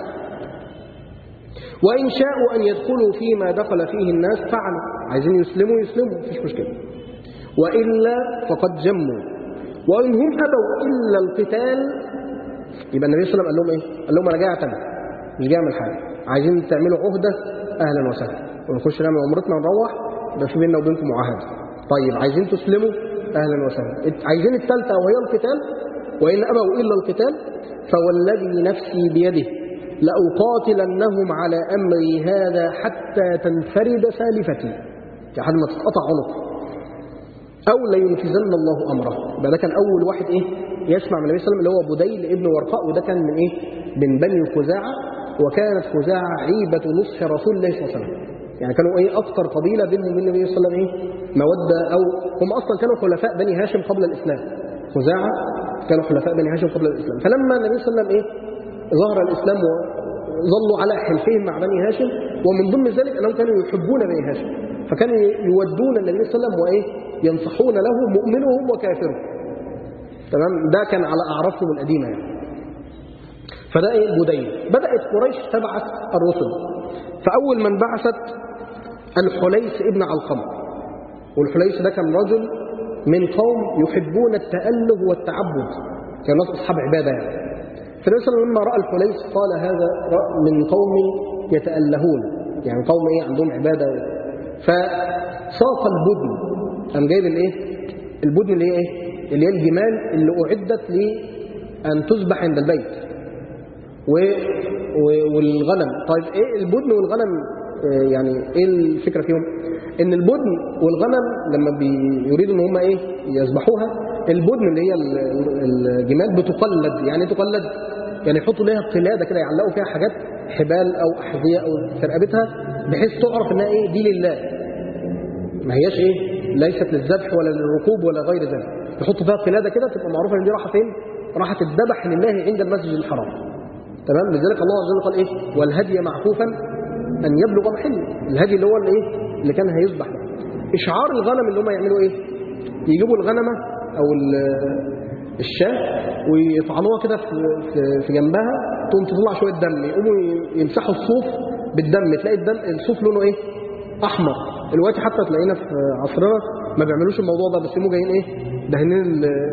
وان شاءوا ان يدخلوا فيما دخل فيه الناس فعلوا عايزين يسلموا يسلموا مفيش مشكله والا فقد جموا وان هم ابوا الا القتال يبقى النبي صلى الله عليه وسلم قال لهم ايه قال لهم انا جاي اعتمر مش جاي اعمل حاجه عايزين تعملوا عهده اهلا وسهلا ونخش نعمل عمرتنا ونروح يبقى في بيننا وبينكم معاهده طيب عايزين تسلموا اهلا وسهلا عايزين الثالثه وهي القتال وان ابوا الا القتال فوالذي نفسي بيده لاقاتلنهم على امري هذا حتى تنفرد سالفتي لحد ما تتقطع عنقي او لينفذن الله امره يبقى ده كان اول واحد ايه يسمع من النبي صلى الله عليه وسلم اللي هو بديل ابن ورقاء وده كان من ايه من بني خزاعه وكانت خزاعه عيبه نصح رسول الله صلى الله عليه وسلم يعني كانوا ايه اكثر قبيله بينهم وبين النبي صلى الله عليه وسلم ايه موده او هم اصلا كانوا حلفاء بني هاشم قبل الاسلام خزاعه كانوا حلفاء بني هاشم قبل الاسلام فلما النبي صلى الله عليه وسلم ايه ظهر الاسلام وظلوا على حلفهم مع بني هاشم ومن ضمن ذلك انهم كانوا يحبون بني هاشم فكانوا يودون النبي صلى الله عليه وسلم وايه ينصحون له مؤمنهم وكافرهم تمام ده كان على اعرافهم القديمه يعني فده ايه بديل بدات قريش تبعث الرسل فاول من بعثت الحليس ابن علقمه والحليس ده كان رجل من قوم يحبون التأله والتعبد كان ناس اصحاب عباده يعني فالنبي صلى الله عليه وسلم لما راى الحليس قال هذا من قوم يتألهون يعني قوم ايه عندهم عباده فساق البدن قام جايب الايه البدن اللي هي ايه اللي هي الجمال اللي اعدت لان تذبح عند البيت و... و... والغنم طيب ايه البدن والغنم آه يعني ايه الفكره فيهم ان البدن والغنم لما بيريدوا ان هم ايه يذبحوها البدن اللي هي الجمال بتقلد يعني تقلد يعني يحطوا ليها قلاده كده يعلقوا فيها حاجات حبال او احذيه او في رقبتها بحيث تعرف انها ايه دي لله ما هياش ايه ليست للذبح ولا للركوب ولا غير ذلك يحطوا فيها قلاده كده تبقى معروفه ان دي راحه فين راحه الذبح لله عند المسجد الحرام تمام لذلك الله عز وجل قال ايه والهدي معكوفا ان يبلغ محله الهدي اللي هو الايه اللي كان هيذبح ده اشعار الغنم اللي هم يعملوا ايه يجيبوا الغنمه او الشاه ويطعنوها كده في, في, في جنبها تقوم تطلع شويه دم يقوموا يمسحوا الصوف بالدم تلاقي الدم الصوف لونه ايه احمر دلوقتي حتى تلاقينا في عصرنا ما بيعملوش الموضوع ده بس يقوموا جايين ايه دهنين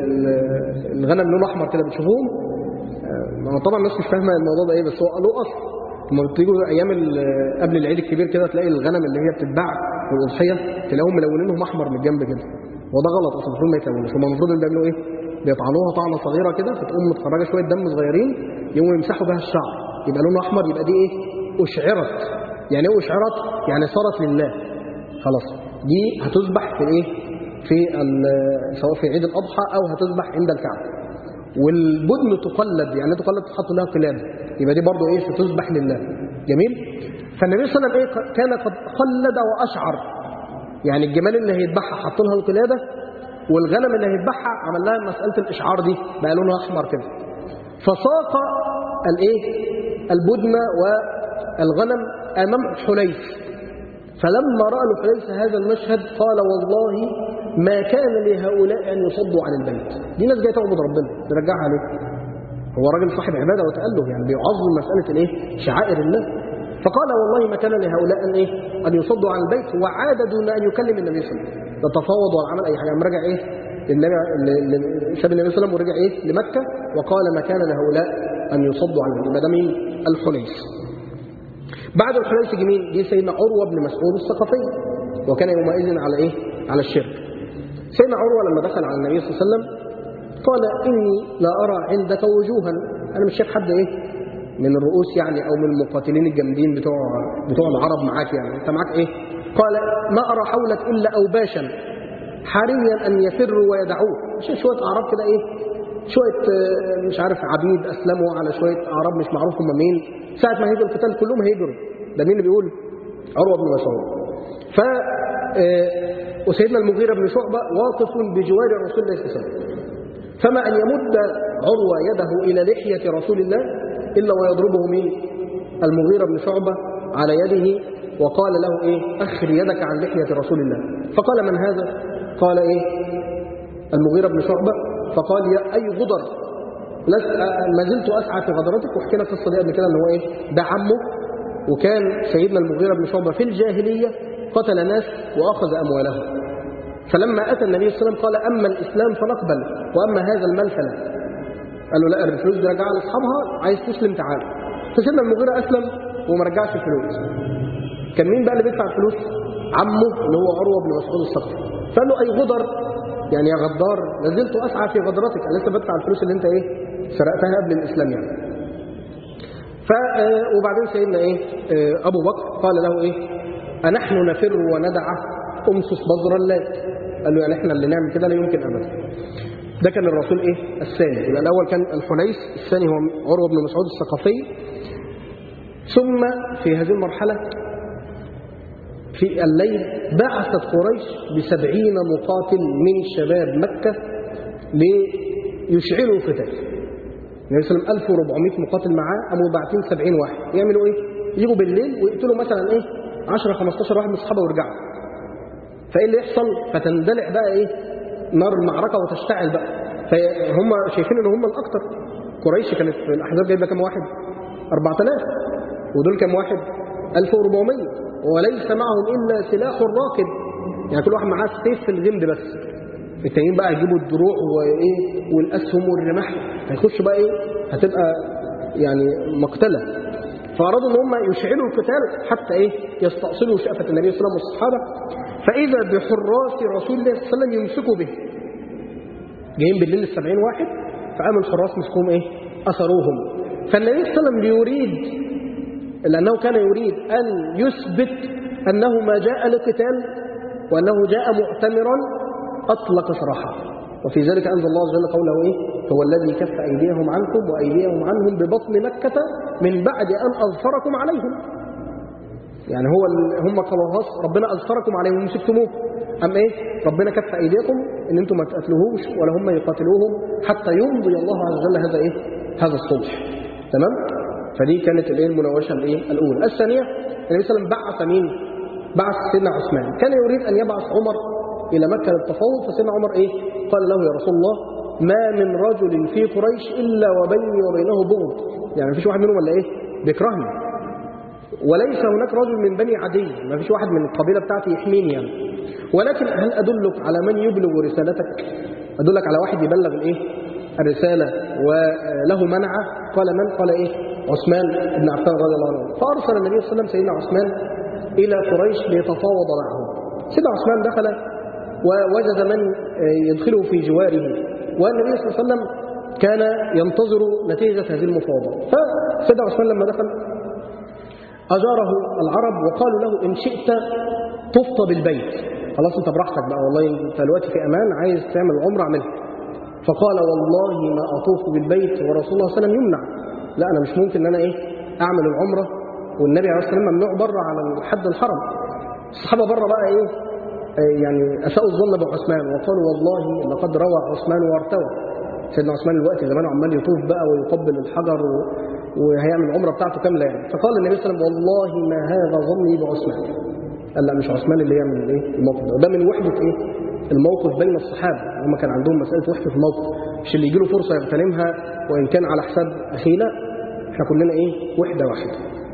الغنم لونه احمر كده بتشوفوهم طبعا الناس مش فاهمه الموضوع ده ايه بس هو له اصل لما بتيجوا ايام قبل العيد الكبير كده تلاقي الغنم اللي هي بتتباع والاضحيه تلاقيهم ملونينهم احمر من الجنب كده وده غلط اصلا المفروض ما يتلونوش هم المفروض اللي بيعملوا ايه بيطعنوها طعنه صغيره كده فتقوم متخرجه شويه دم صغيرين يقوموا يمسحوا بها الشعر يبقى لونه احمر يبقى دي ايه اشعرت يعني ايه اشعرت يعني صارت لله خلاص دي هتذبح في ايه في سواء في عيد الاضحى او هتذبح عند الكعبه والبدن تقلد يعني تقلد تحط لها قلاب يبقى دي برضه ايه ستذبح لله جميل فالنبي صلى الله عليه وسلم ايه كان قد قلد واشعر يعني الجمال اللي هيذبحها حط لها القلاده والغنم اللي هيذبحها عمل لها مساله الاشعار دي بقى لونها احمر كده فساق الايه البدن والغنم امام حليف فلما راى الحليف هذا المشهد قال والله ما كان لهؤلاء ان يصدوا عن البيت دي ناس جايه تعبد ربنا نرجعها ليه هو راجل صاحب عباده وتاله يعني بيعظم مساله الايه شعائر الله فقال والله ما كان لهؤلاء ان ايه ان يصدوا عن البيت وعاد دون ان يكلم النبي صلى الله عليه وسلم لا تفاوض ولا عمل اي حاجه قام رجع ايه النبي ساب النبي صلى الله عليه وسلم ورجع ايه لمكه وقال ما كان لهؤلاء ان يصدوا عن البيت يبقى ده مين الحليس بعد الحليس جه مين جه سيدنا عروه بن مسعود الثقفي وكان يومئذ على ايه على الشرك سيدنا عروه لما دخل على النبي صلى الله عليه وسلم فقال إني لا أرى عندك وجوها أنا مش شايف حد إيه من الرؤوس يعني أو من المقاتلين الجامدين بتوع بتوع العرب معاك يعني أنت معاك إيه قال ما أرى حولك إلا أوباشا حريا أن يفروا ويدعوه مش شوية أعراب كده إيه شوية آه، مش عارف عبيد أسلموا على شوية أعراب مش معروف هم مين ساعة ما هيجوا القتال كلهم هيجروا ده مين اللي بيقول عروة بن مسعود ف آه، وسيدنا المغيرة بن شعبة واقف بجوار رسول الله صلى الله عليه وسلم فما أن يمد عروة يده إلى لحية رسول الله إلا ويضربه مين المغيرة بن شعبة على يده وقال له إيه أخر يدك عن لحية رسول الله فقال من هذا قال إيه المغيرة بن شعبة فقال يا أي غدر لست ما زلت أسعى في غدرتك وحكينا القصة دي قبل كده إن هو إيه ده عمه وكان سيدنا المغيرة بن شعبة في الجاهلية قتل ناس وأخذ أموالهم فلما أتى النبي صلى الله عليه وسلم قال أما الإسلام فنقبل وأما هذا المال فلا قال له لا الفلوس دي رجعها لأصحابها عايز تسلم تعال فسيدنا المغيرة أسلم وما رجعش الفلوس كان مين بقى اللي بيدفع الفلوس عمه اللي هو عروة بن مسعود الثقفي فقال له أي غدر يعني يا غدار لازلت أسعى في غدرتك أنا لسه بدفع الفلوس اللي أنت إيه سرقتها قبل الإسلام يعني ف آه، وبعدين سيدنا إيه آه، أبو بكر قال له إيه أنحن نفر وندع أمسس بذر اللات قال له يعني إحنا اللي نعمل كده لا يمكن أبدا ده كان الرسول إيه الثاني يبقى الأول كان الحنيس الثاني هو عروة بن مسعود الثقفي ثم في هذه المرحلة في الليل بعثت قريش بسبعين مقاتل من شباب مكة ليشعلوا القتال النبي صلى الله عليه وسلم 1400 مقاتل معاه قاموا باعتين 70 واحد يعملوا ايه؟ يجوا بالليل ويقتلوا مثلا ايه 10 15 واحد من الصحابه ويرجعوا فايه اللي يحصل؟ فتندلع بقى ايه؟ نار المعركه وتشتعل بقى فهم شايفين ان هم الاكثر قريش كانت في الاحزاب جايبه كام واحد؟ 4000 ودول كام واحد؟ 1400 وليس معهم الا سلاح الراكب يعني كل واحد معاه سيف في الغمد بس التانيين بقى يجيبوا الدروع وايه والاسهم والرماح هيخشوا بقى ايه هتبقى يعني مقتله فارادوا ان هم يشعلوا القتال حتى ايه يستأصلوا شأفة النبي صلى الله عليه وسلم والصحابه فاذا بحراس رسول الله صلى الله عليه وسلم يمسكوا به جايين بالليل السبعين واحد فقام الحراس مسكوهم ايه اثروهم فالنبي صلى الله عليه وسلم يريد لانه كان يريد ان يثبت انه ما جاء لقتال وانه جاء معتمرا أطلق سراحه وفي ذلك أنزل الله عز وجل قوله إيه هو الذي كف أيديهم عنكم وأيديهم عنهم ببطن مكة من بعد أن أظفركم عليهم يعني هو ال- هم قالوا خلاص ربنا أظفركم عليهم ومسكتموه أم إيه ربنا كف أيديكم إن أنتم ما تقتلوهوش ولا هم يقاتلوهم حتى يمضي الله عز وجل هذا إيه هذا الصلح تمام فدي كانت الايه المناوشه الايه الاولى الثانيه النبي صلى الله عليه وسلم بعث مين بعث سيدنا عثمان كان يريد ان يبعث عمر إلى مكة للتفاوض فسيدنا عمر إيه قال له يا رسول الله ما من رجل في قريش إلا وبيني وبينه بغض يعني مفيش واحد منهم ولا إيه بيكرهني وليس هناك رجل من بني عدي ما فيش واحد من القبيلة بتاعتي يحميني يعني ولكن هل أدلك على من يبلغ رسالتك أدلك على واحد يبلغ الإيه الرسالة وله منعة قال من قال إيه عثمان بن عفان رضي الله عنه فأرسل النبي صلى الله عليه وسلم سيدنا عثمان إلى قريش ليتفاوض معهم سيدنا عثمان دخل ووجد من يدخله في جواره والنبي صلى الله عليه وسلم كان ينتظر نتيجة هذه المفاوضة فسيدنا عثمان لما دخل أجاره العرب وقالوا له إن شئت طفت بالبيت خلاص انت براحتك بقى والله انت دلوقتي في امان عايز تعمل العمره اعملها فقال والله ما اطوف بالبيت ورسول الله صلى الله عليه وسلم يمنع لا انا مش ممكن ان انا ايه اعمل العمره والنبي عليه الصلاه والسلام ممنوع بره على حد الحرم الصحابه بره بقى ايه يعني اساءوا الظن بعثمان وقالوا والله لقد روى عثمان وارتوى سيدنا عثمان الوقت زمانه عمال يطوف بقى ويقبل الحجر و... وهيعمل العمره بتاعته كامله يعني فقال النبي صلى الله عليه وسلم والله ما هذا ظني بعثمان قال لا مش عثمان اللي يعمل الايه الموقف ده وده من وحده ايه الموقف بين الصحابه هم كان عندهم مساله وحده الموقف مش اللي يجي له فرصه يغتنمها وان كان على حساب اخيه لا احنا كلنا ايه وحده واحده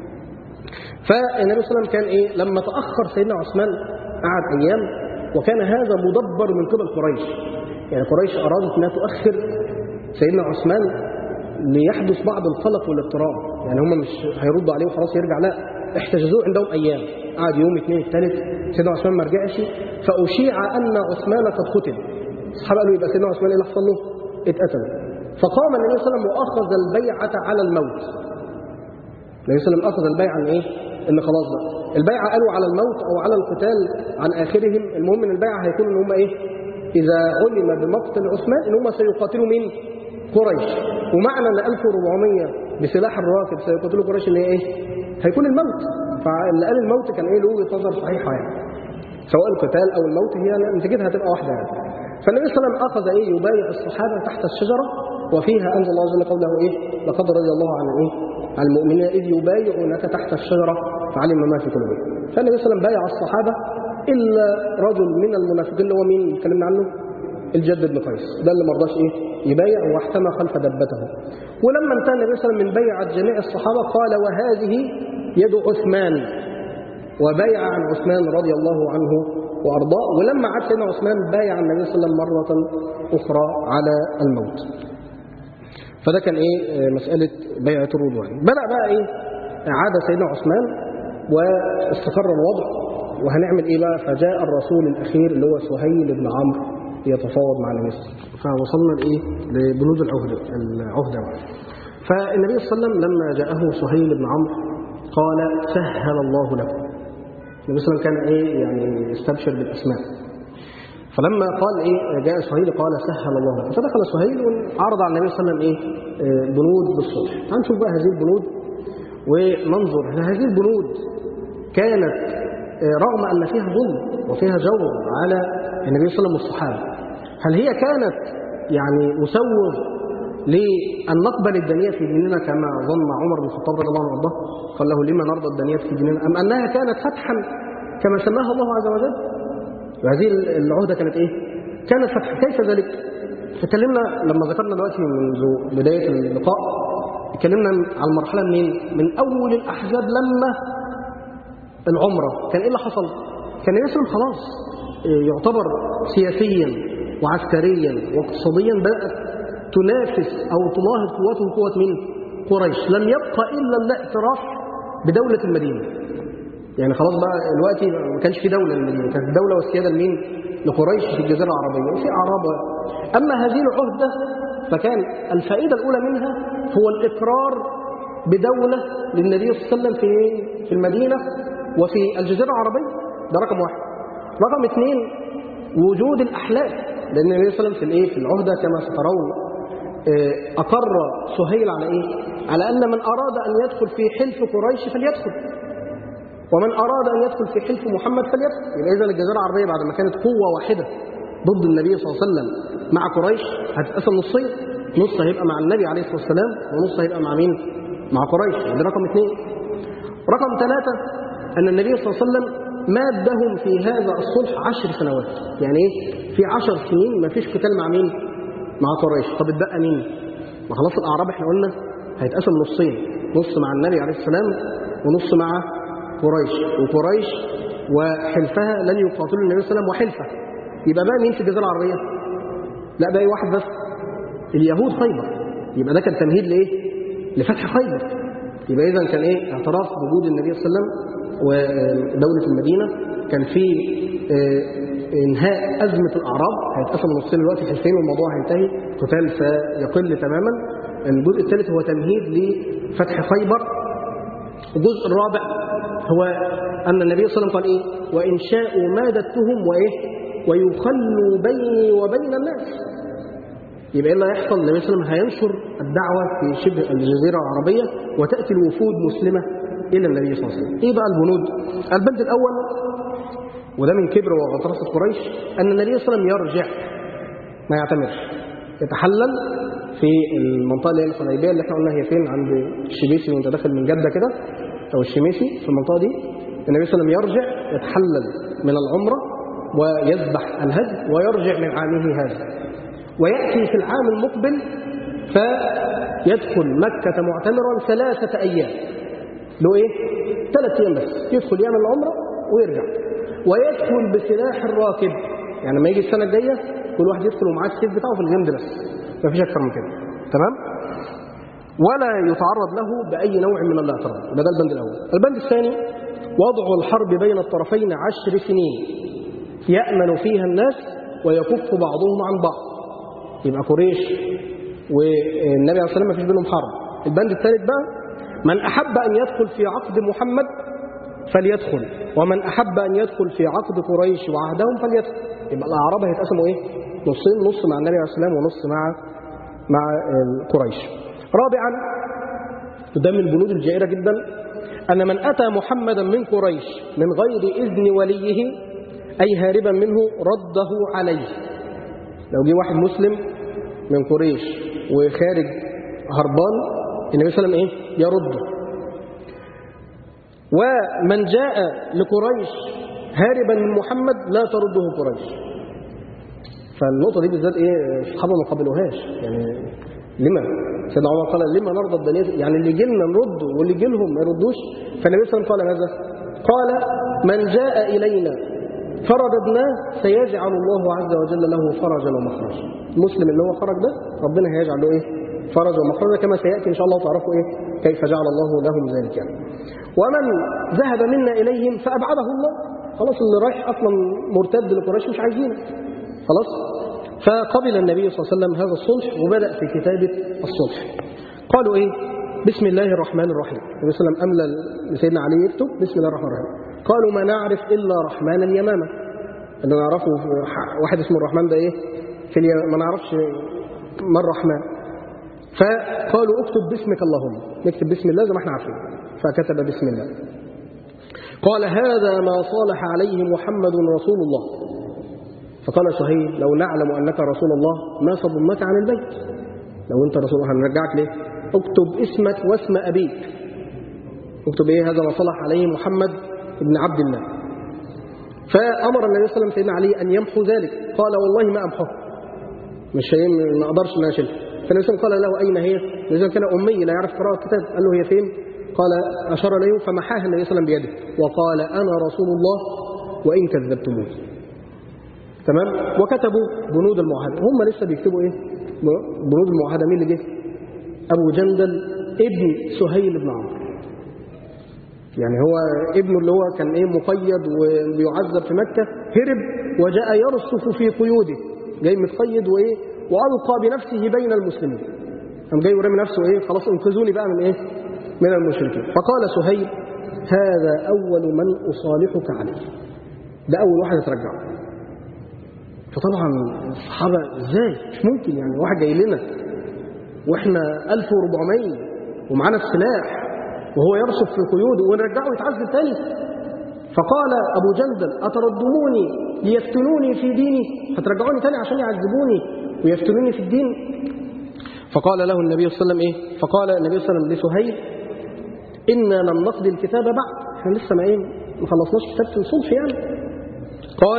فالنبي صلى الله عليه وسلم كان ايه لما تاخر سيدنا عثمان قعد ايام وكان هذا مدبر من قبل قريش يعني قريش ارادت انها تؤخر سيدنا عثمان ليحدث بعض القلق والاضطراب يعني هم مش هيردوا عليه وخلاص يرجع لا احتجزوه عندهم ايام قعد يوم اثنين الثالث سيدنا عثمان ما رجعش فاشيع ان عثمان قد قتل الصحابه قالوا يبقى سيدنا عثمان ايه اللي حصل له اتقتلوا فقام النبي صلى الله عليه وسلم وأخذ البيعة على الموت النبي صلى الله عليه وسلم أخذ البيعة عن إيه؟ إن خلاص بقى البيعة قالوا على الموت أو على القتال عن آخرهم المهم إن البيعة هيكون إن هم إيه؟ إذا علم بمقتل عثمان إن هم سيقاتلوا مين؟ قريش ومعنى ان 1400 بسلاح الراكب سيقتلوا قريش اللي هي ايه؟ هيكون الموت فاللي قال الموت كان ايه له وجهه نظر صحيحه يعني سواء القتال او الموت هي نتيجتها هتبقى واحده يعني فالنبي صلى الله عليه وسلم اخذ ايه يبايع الصحابه تحت الشجره وفيها انزل الله جل قوله ايه؟ لقد رضي الله عن ايه؟ عن المؤمنين اذ يبايعونك تحت الشجره فعلم ما في قلوبهم فالنبي صلى الله عليه وسلم بايع الصحابه الا رجل من المنافقين اللي هو مين اللي اتكلمنا عنه؟ الجد بن قيس ده اللي ما رضاش ايه يبايع واحتمى خلف دبته ولما انتهى النبي صلى الله عليه وسلم من بيعه جميع الصحابه قال وهذه يد عثمان وبايع عن عثمان رضي الله عنه وارضاه ولما عاد سيدنا عثمان بايع النبي صلى الله عليه وسلم مره اخرى على الموت فده كان ايه مساله بيعه الرضوان بدا بقى ايه عاد سيدنا عثمان واستقر الوضع وهنعمل ايه بقى فجاء الرسول الاخير اللي هو سهيل بن عمرو يتفاوض مع النبي صلى الله عليه وسلم فوصلنا لايه لبنود العهده العهده فالنبي صلى الله عليه وسلم لما جاءه سهيل بن عمرو قال سهل الله لكم النبي صلى الله عليه وسلم كان ايه يعني يستبشر بالاسماء فلما قال ايه جاء سهيل قال سهل الله لكم فدخل سهيل وعرض على النبي صلى الله عليه وسلم ايه بنود بالصلح تعالوا نشوف بقى هذه البنود وننظر هل هذه البنود كانت رغم ان فيها ظلم وفيها جور على النبي صلى الله عليه وسلم والصحابه هل هي كانت يعني مسوغ لأن نقبل الدنيا في ديننا كما ظن عمر بن الخطاب رضي الله عنه وارضاه قال له لما نرضى الدنيا في ديننا أم أنها كانت فتحا كما سماها الله عز وجل وهذه العهدة كانت إيه كانت فتحا كيف ذلك تكلمنا لما ذكرنا دلوقتي منذ بداية اللقاء اتكلمنا على المرحلة منين من أول الأحزاب لما العمرة كان إيه اللي حصل كان النبي خلاص يعتبر سياسيا وعسكريا واقتصاديا بدأت تنافس أو تناهض قوته قوة من قريش لم يبقى إلا الاعتراف بدولة المدينة يعني خلاص بقى دلوقتي ما كانش في دولة للمدينة كانت الدولة والسيادة لمين لقريش في الجزيرة العربية وفي أعراب أما هذه العهدة فكان الفائدة الأولى منها هو الإقرار بدولة للنبي صلى الله عليه وسلم في في المدينة وفي الجزيرة العربية ده رقم واحد رقم اثنين وجود الأحلاف لأن النبي صلى الله عليه وسلم في الإيه في العهدة كما سترون أقر سهيل على إيه؟ على أن من أراد أن يدخل في حلف قريش فليدخل ومن أراد أن يدخل في حلف محمد فليدخل يبقى إذا الجزيرة العربية بعد ما كانت قوة واحدة ضد النبي صلى الله عليه وسلم مع قريش هتتقسم نصين نص هيبقى مع النبي عليه الصلاة والسلام ونص هيبقى مع مين؟ مع قريش ده رقم اثنين رقم ثلاثة أن النبي صلى الله عليه وسلم مادهم في هذا الصلح عشر سنوات يعني ايه في عشر سنين ما فيش قتال مع مين مع قريش طب اتبقى مين ما خلاص الاعراب احنا قلنا هيتقسم نصين نص مع النبي عليه السلام ونص مع قريش وقريش وحلفها لن يقاتلوا النبي صلى الله عليه وسلم وحلفه يبقى بقى مين في الجزيره العربيه لا باقي واحد بس اليهود خيبر يبقى ده كان تمهيد لايه لفتح خيبر يبقى اذا كان ايه اعتراف بوجود النبي صلى الله عليه وسلم ودولة المدينة كان في انهاء أزمة الأعراب هيتقسم نصين الوقت حلفين والموضوع هينتهي قتال سيقل تماما الجزء الثالث هو تمهيد لفتح خيبر الجزء الرابع هو أن النبي صلى الله عليه وسلم قال إيه وإن شاءوا مادتهم وإيه ويخلوا بيني وبين الناس يبقى ايه اللي هيحصل النبي صلى الله عليه وسلم هينشر الدعوة في شبه الجزيرة العربية وتأتي الوفود مسلمة إلى النبي صلى الله عليه وسلم إيه بقى البنود البند الأول وده من كبر وغطرسة قريش أن النبي صلى الله عليه وسلم يرجع ما يعتمرش يتحلل في المنطقة اللي هي الحديبية اللي احنا قلنا هي فين عند الشبيسي وانت داخل من جدة كده أو الشميسي في المنطقة دي النبي صلى الله عليه وسلم يرجع يتحلل من العمرة ويذبح الهدي ويرجع من عامه هذا ويأتي في العام المقبل فيدخل مكة معتمرا ثلاثة أيام له ايه ثلاث ايام بس يدخل يعمل العمره ويرجع ويدخل بسلاح الراكب يعني لما يجي السنه الجايه كل واحد يدخل ومعاه السيف بتاعه في الجند بس ما فيش اكثر من كده تمام ولا يتعرض له باي نوع من الاعتراض يبقى ده البند الاول البند الثاني وضع الحرب بين الطرفين عشر سنين يامن فيها الناس ويكف بعضهم عن بعض يبقى قريش والنبي عليه الصلاة والسلام ما فيش بينهم حرب البند الثالث بقى من أحب أن يدخل في عقد محمد فليدخل ومن أحب أن يدخل في عقد قريش وعهدهم فليدخل يبقى الأعراب هيتقسموا إيه نصين نص مع النبي عليه الصلاة والسلام ونص مع مع قريش رابعا وده من البنود الجائرة جدا أن من أتى محمدا من قريش من غير إذن وليه أي هاربا منه رده عليه لو جه واحد مسلم من قريش وخارج هربان النبي صلى الله عليه وسلم إيه يرده ومن جاء لقريش هاربا من محمد لا ترده قريش فالنقطة دي بالذات إيه الصحابة ما قبلوهاش يعني لما سيدنا عمر قال لما نرضى الدنيا يعني اللي جيلنا نرده واللي جيلهم ما يردوش فالنبي صلى الله عليه وسلم قال ماذا قال من جاء إلينا فرددناه سيجعل الله عز وجل له فرجا ومخرجا المسلم اللي هو خرج ده ربنا هيجعل له ايه فرجا ومخرجا كما سيأتي إن شاء الله تعرفوا ايه كيف جعل الله لهم ذلك يعني ومن ذهب منا إليهم فأبعده الله خلاص اللي رايح أصلا مرتد لقريش مش عايزينه خلاص فقبل النبي صلى الله عليه وسلم هذا الصلح وبدأ في كتابة الصلح قالوا إيه بسم الله الرحمن الرحيم النبي صلى الله عليه وسلم أملى لسيدنا علي يكتب بسم الله الرحمن الرحيم قالوا ما نعرف إلا رحمن اليمامة اللي نعرفه واحد اسمه الرحمن ده إيه في اليمامة ما نعرفش ما الرحمن فقالوا اكتب باسمك اللهم نكتب بسم الله زي ما احنا عارفين فكتب بسم الله قال هذا ما صالح عليه محمد رسول الله فقال سهيل لو نعلم أنك رسول الله ما صدمك عن البيت لو أنت رسول الله هنرجعك ليه اكتب اسمك واسم أبيك اكتب ايه هذا ما صلح عليه محمد ابن عبد الله فأمر النبي صلى الله عليه وسلم سيدنا علي أن يمحو ذلك قال والله ما أمحوه مش هي ما أقدرش أن أشيلها فالنبي صلى الله عليه وسلم قال له أين هي النبي كان أمي لا يعرف قراءة الكتاب قال له هي فين قال أشار له فمحاها النبي صلى الله عليه وسلم بيده وقال أنا رسول الله وإن كذبتموني تمام وكتبوا بنود المعاهدة هم لسه بيكتبوا ايه بنود المعاهدة مين اللي جه ابو جندل ابن سهيل بن عمرو يعني هو ابنه اللي هو كان ايه مقيد وبيعذب في مكة هرب وجاء يرصف في قيوده جاي متقيد وايه والقى بنفسه بين المسلمين قام جاي ورمي نفسه ايه خلاص انقذوني بقى من ايه من المشركين فقال سهيل هذا اول من اصالحك عليه ده اول واحد يترجعه فطبعا الصحابة ازاي مش ممكن يعني واحد جاي لنا واحنا 1400 ومعانا السلاح وهو يرصف في قيوده ونرجعه يتعذب تاني فقال أبو جندل أتردموني ليفتنوني في ديني هترجعوني تاني عشان يعذبوني ويفتنوني في الدين فقال له النبي صلى الله عليه وسلم إيه فقال النبي صلى الله عليه وسلم لسهيل إنا لم نقضي الكتاب بعد احنا لسه ما إيه ما خلصناش كتابة الصلح يعني قال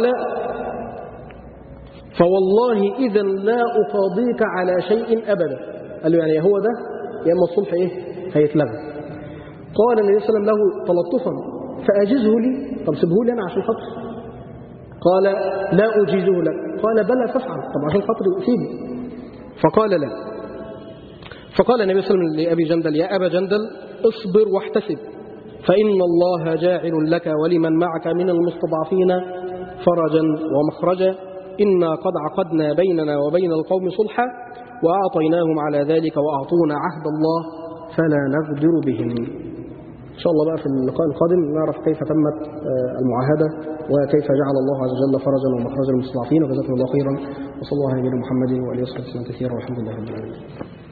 فوالله إذا لا أقاضيك على شيء أبدا قال له يعني هو ده يا إما الصلح إيه هيتلغى قال النبي صلى الله عليه وسلم له تلطفا فأجزه لي طب سيبه لي أنا عشان خاطر قال لا أجيزه لك قال بلى تفعل طب عشان خاطر سيبه فقال لا فقال النبي صلى الله عليه وسلم لأبي جندل يا أبا جندل اصبر واحتسب فإن الله جاعل لك ولمن معك من المستضعفين فرجا ومخرجا إنا قد عقدنا بيننا وبين القوم صلحا وأعطيناهم على ذلك وأعطونا عهد الله فلا نغدر بهم إن شاء الله بقى في اللقاء القادم نعرف كيف تمت المعاهدة وكيف جعل الله عز وجل فرجا ومخرجا للمستضعفين وجزاكم الله خيرا وصلى الله على نبينا محمد وعلى اله وصحبه وسلم كثيرا والحمد لله رب العالمين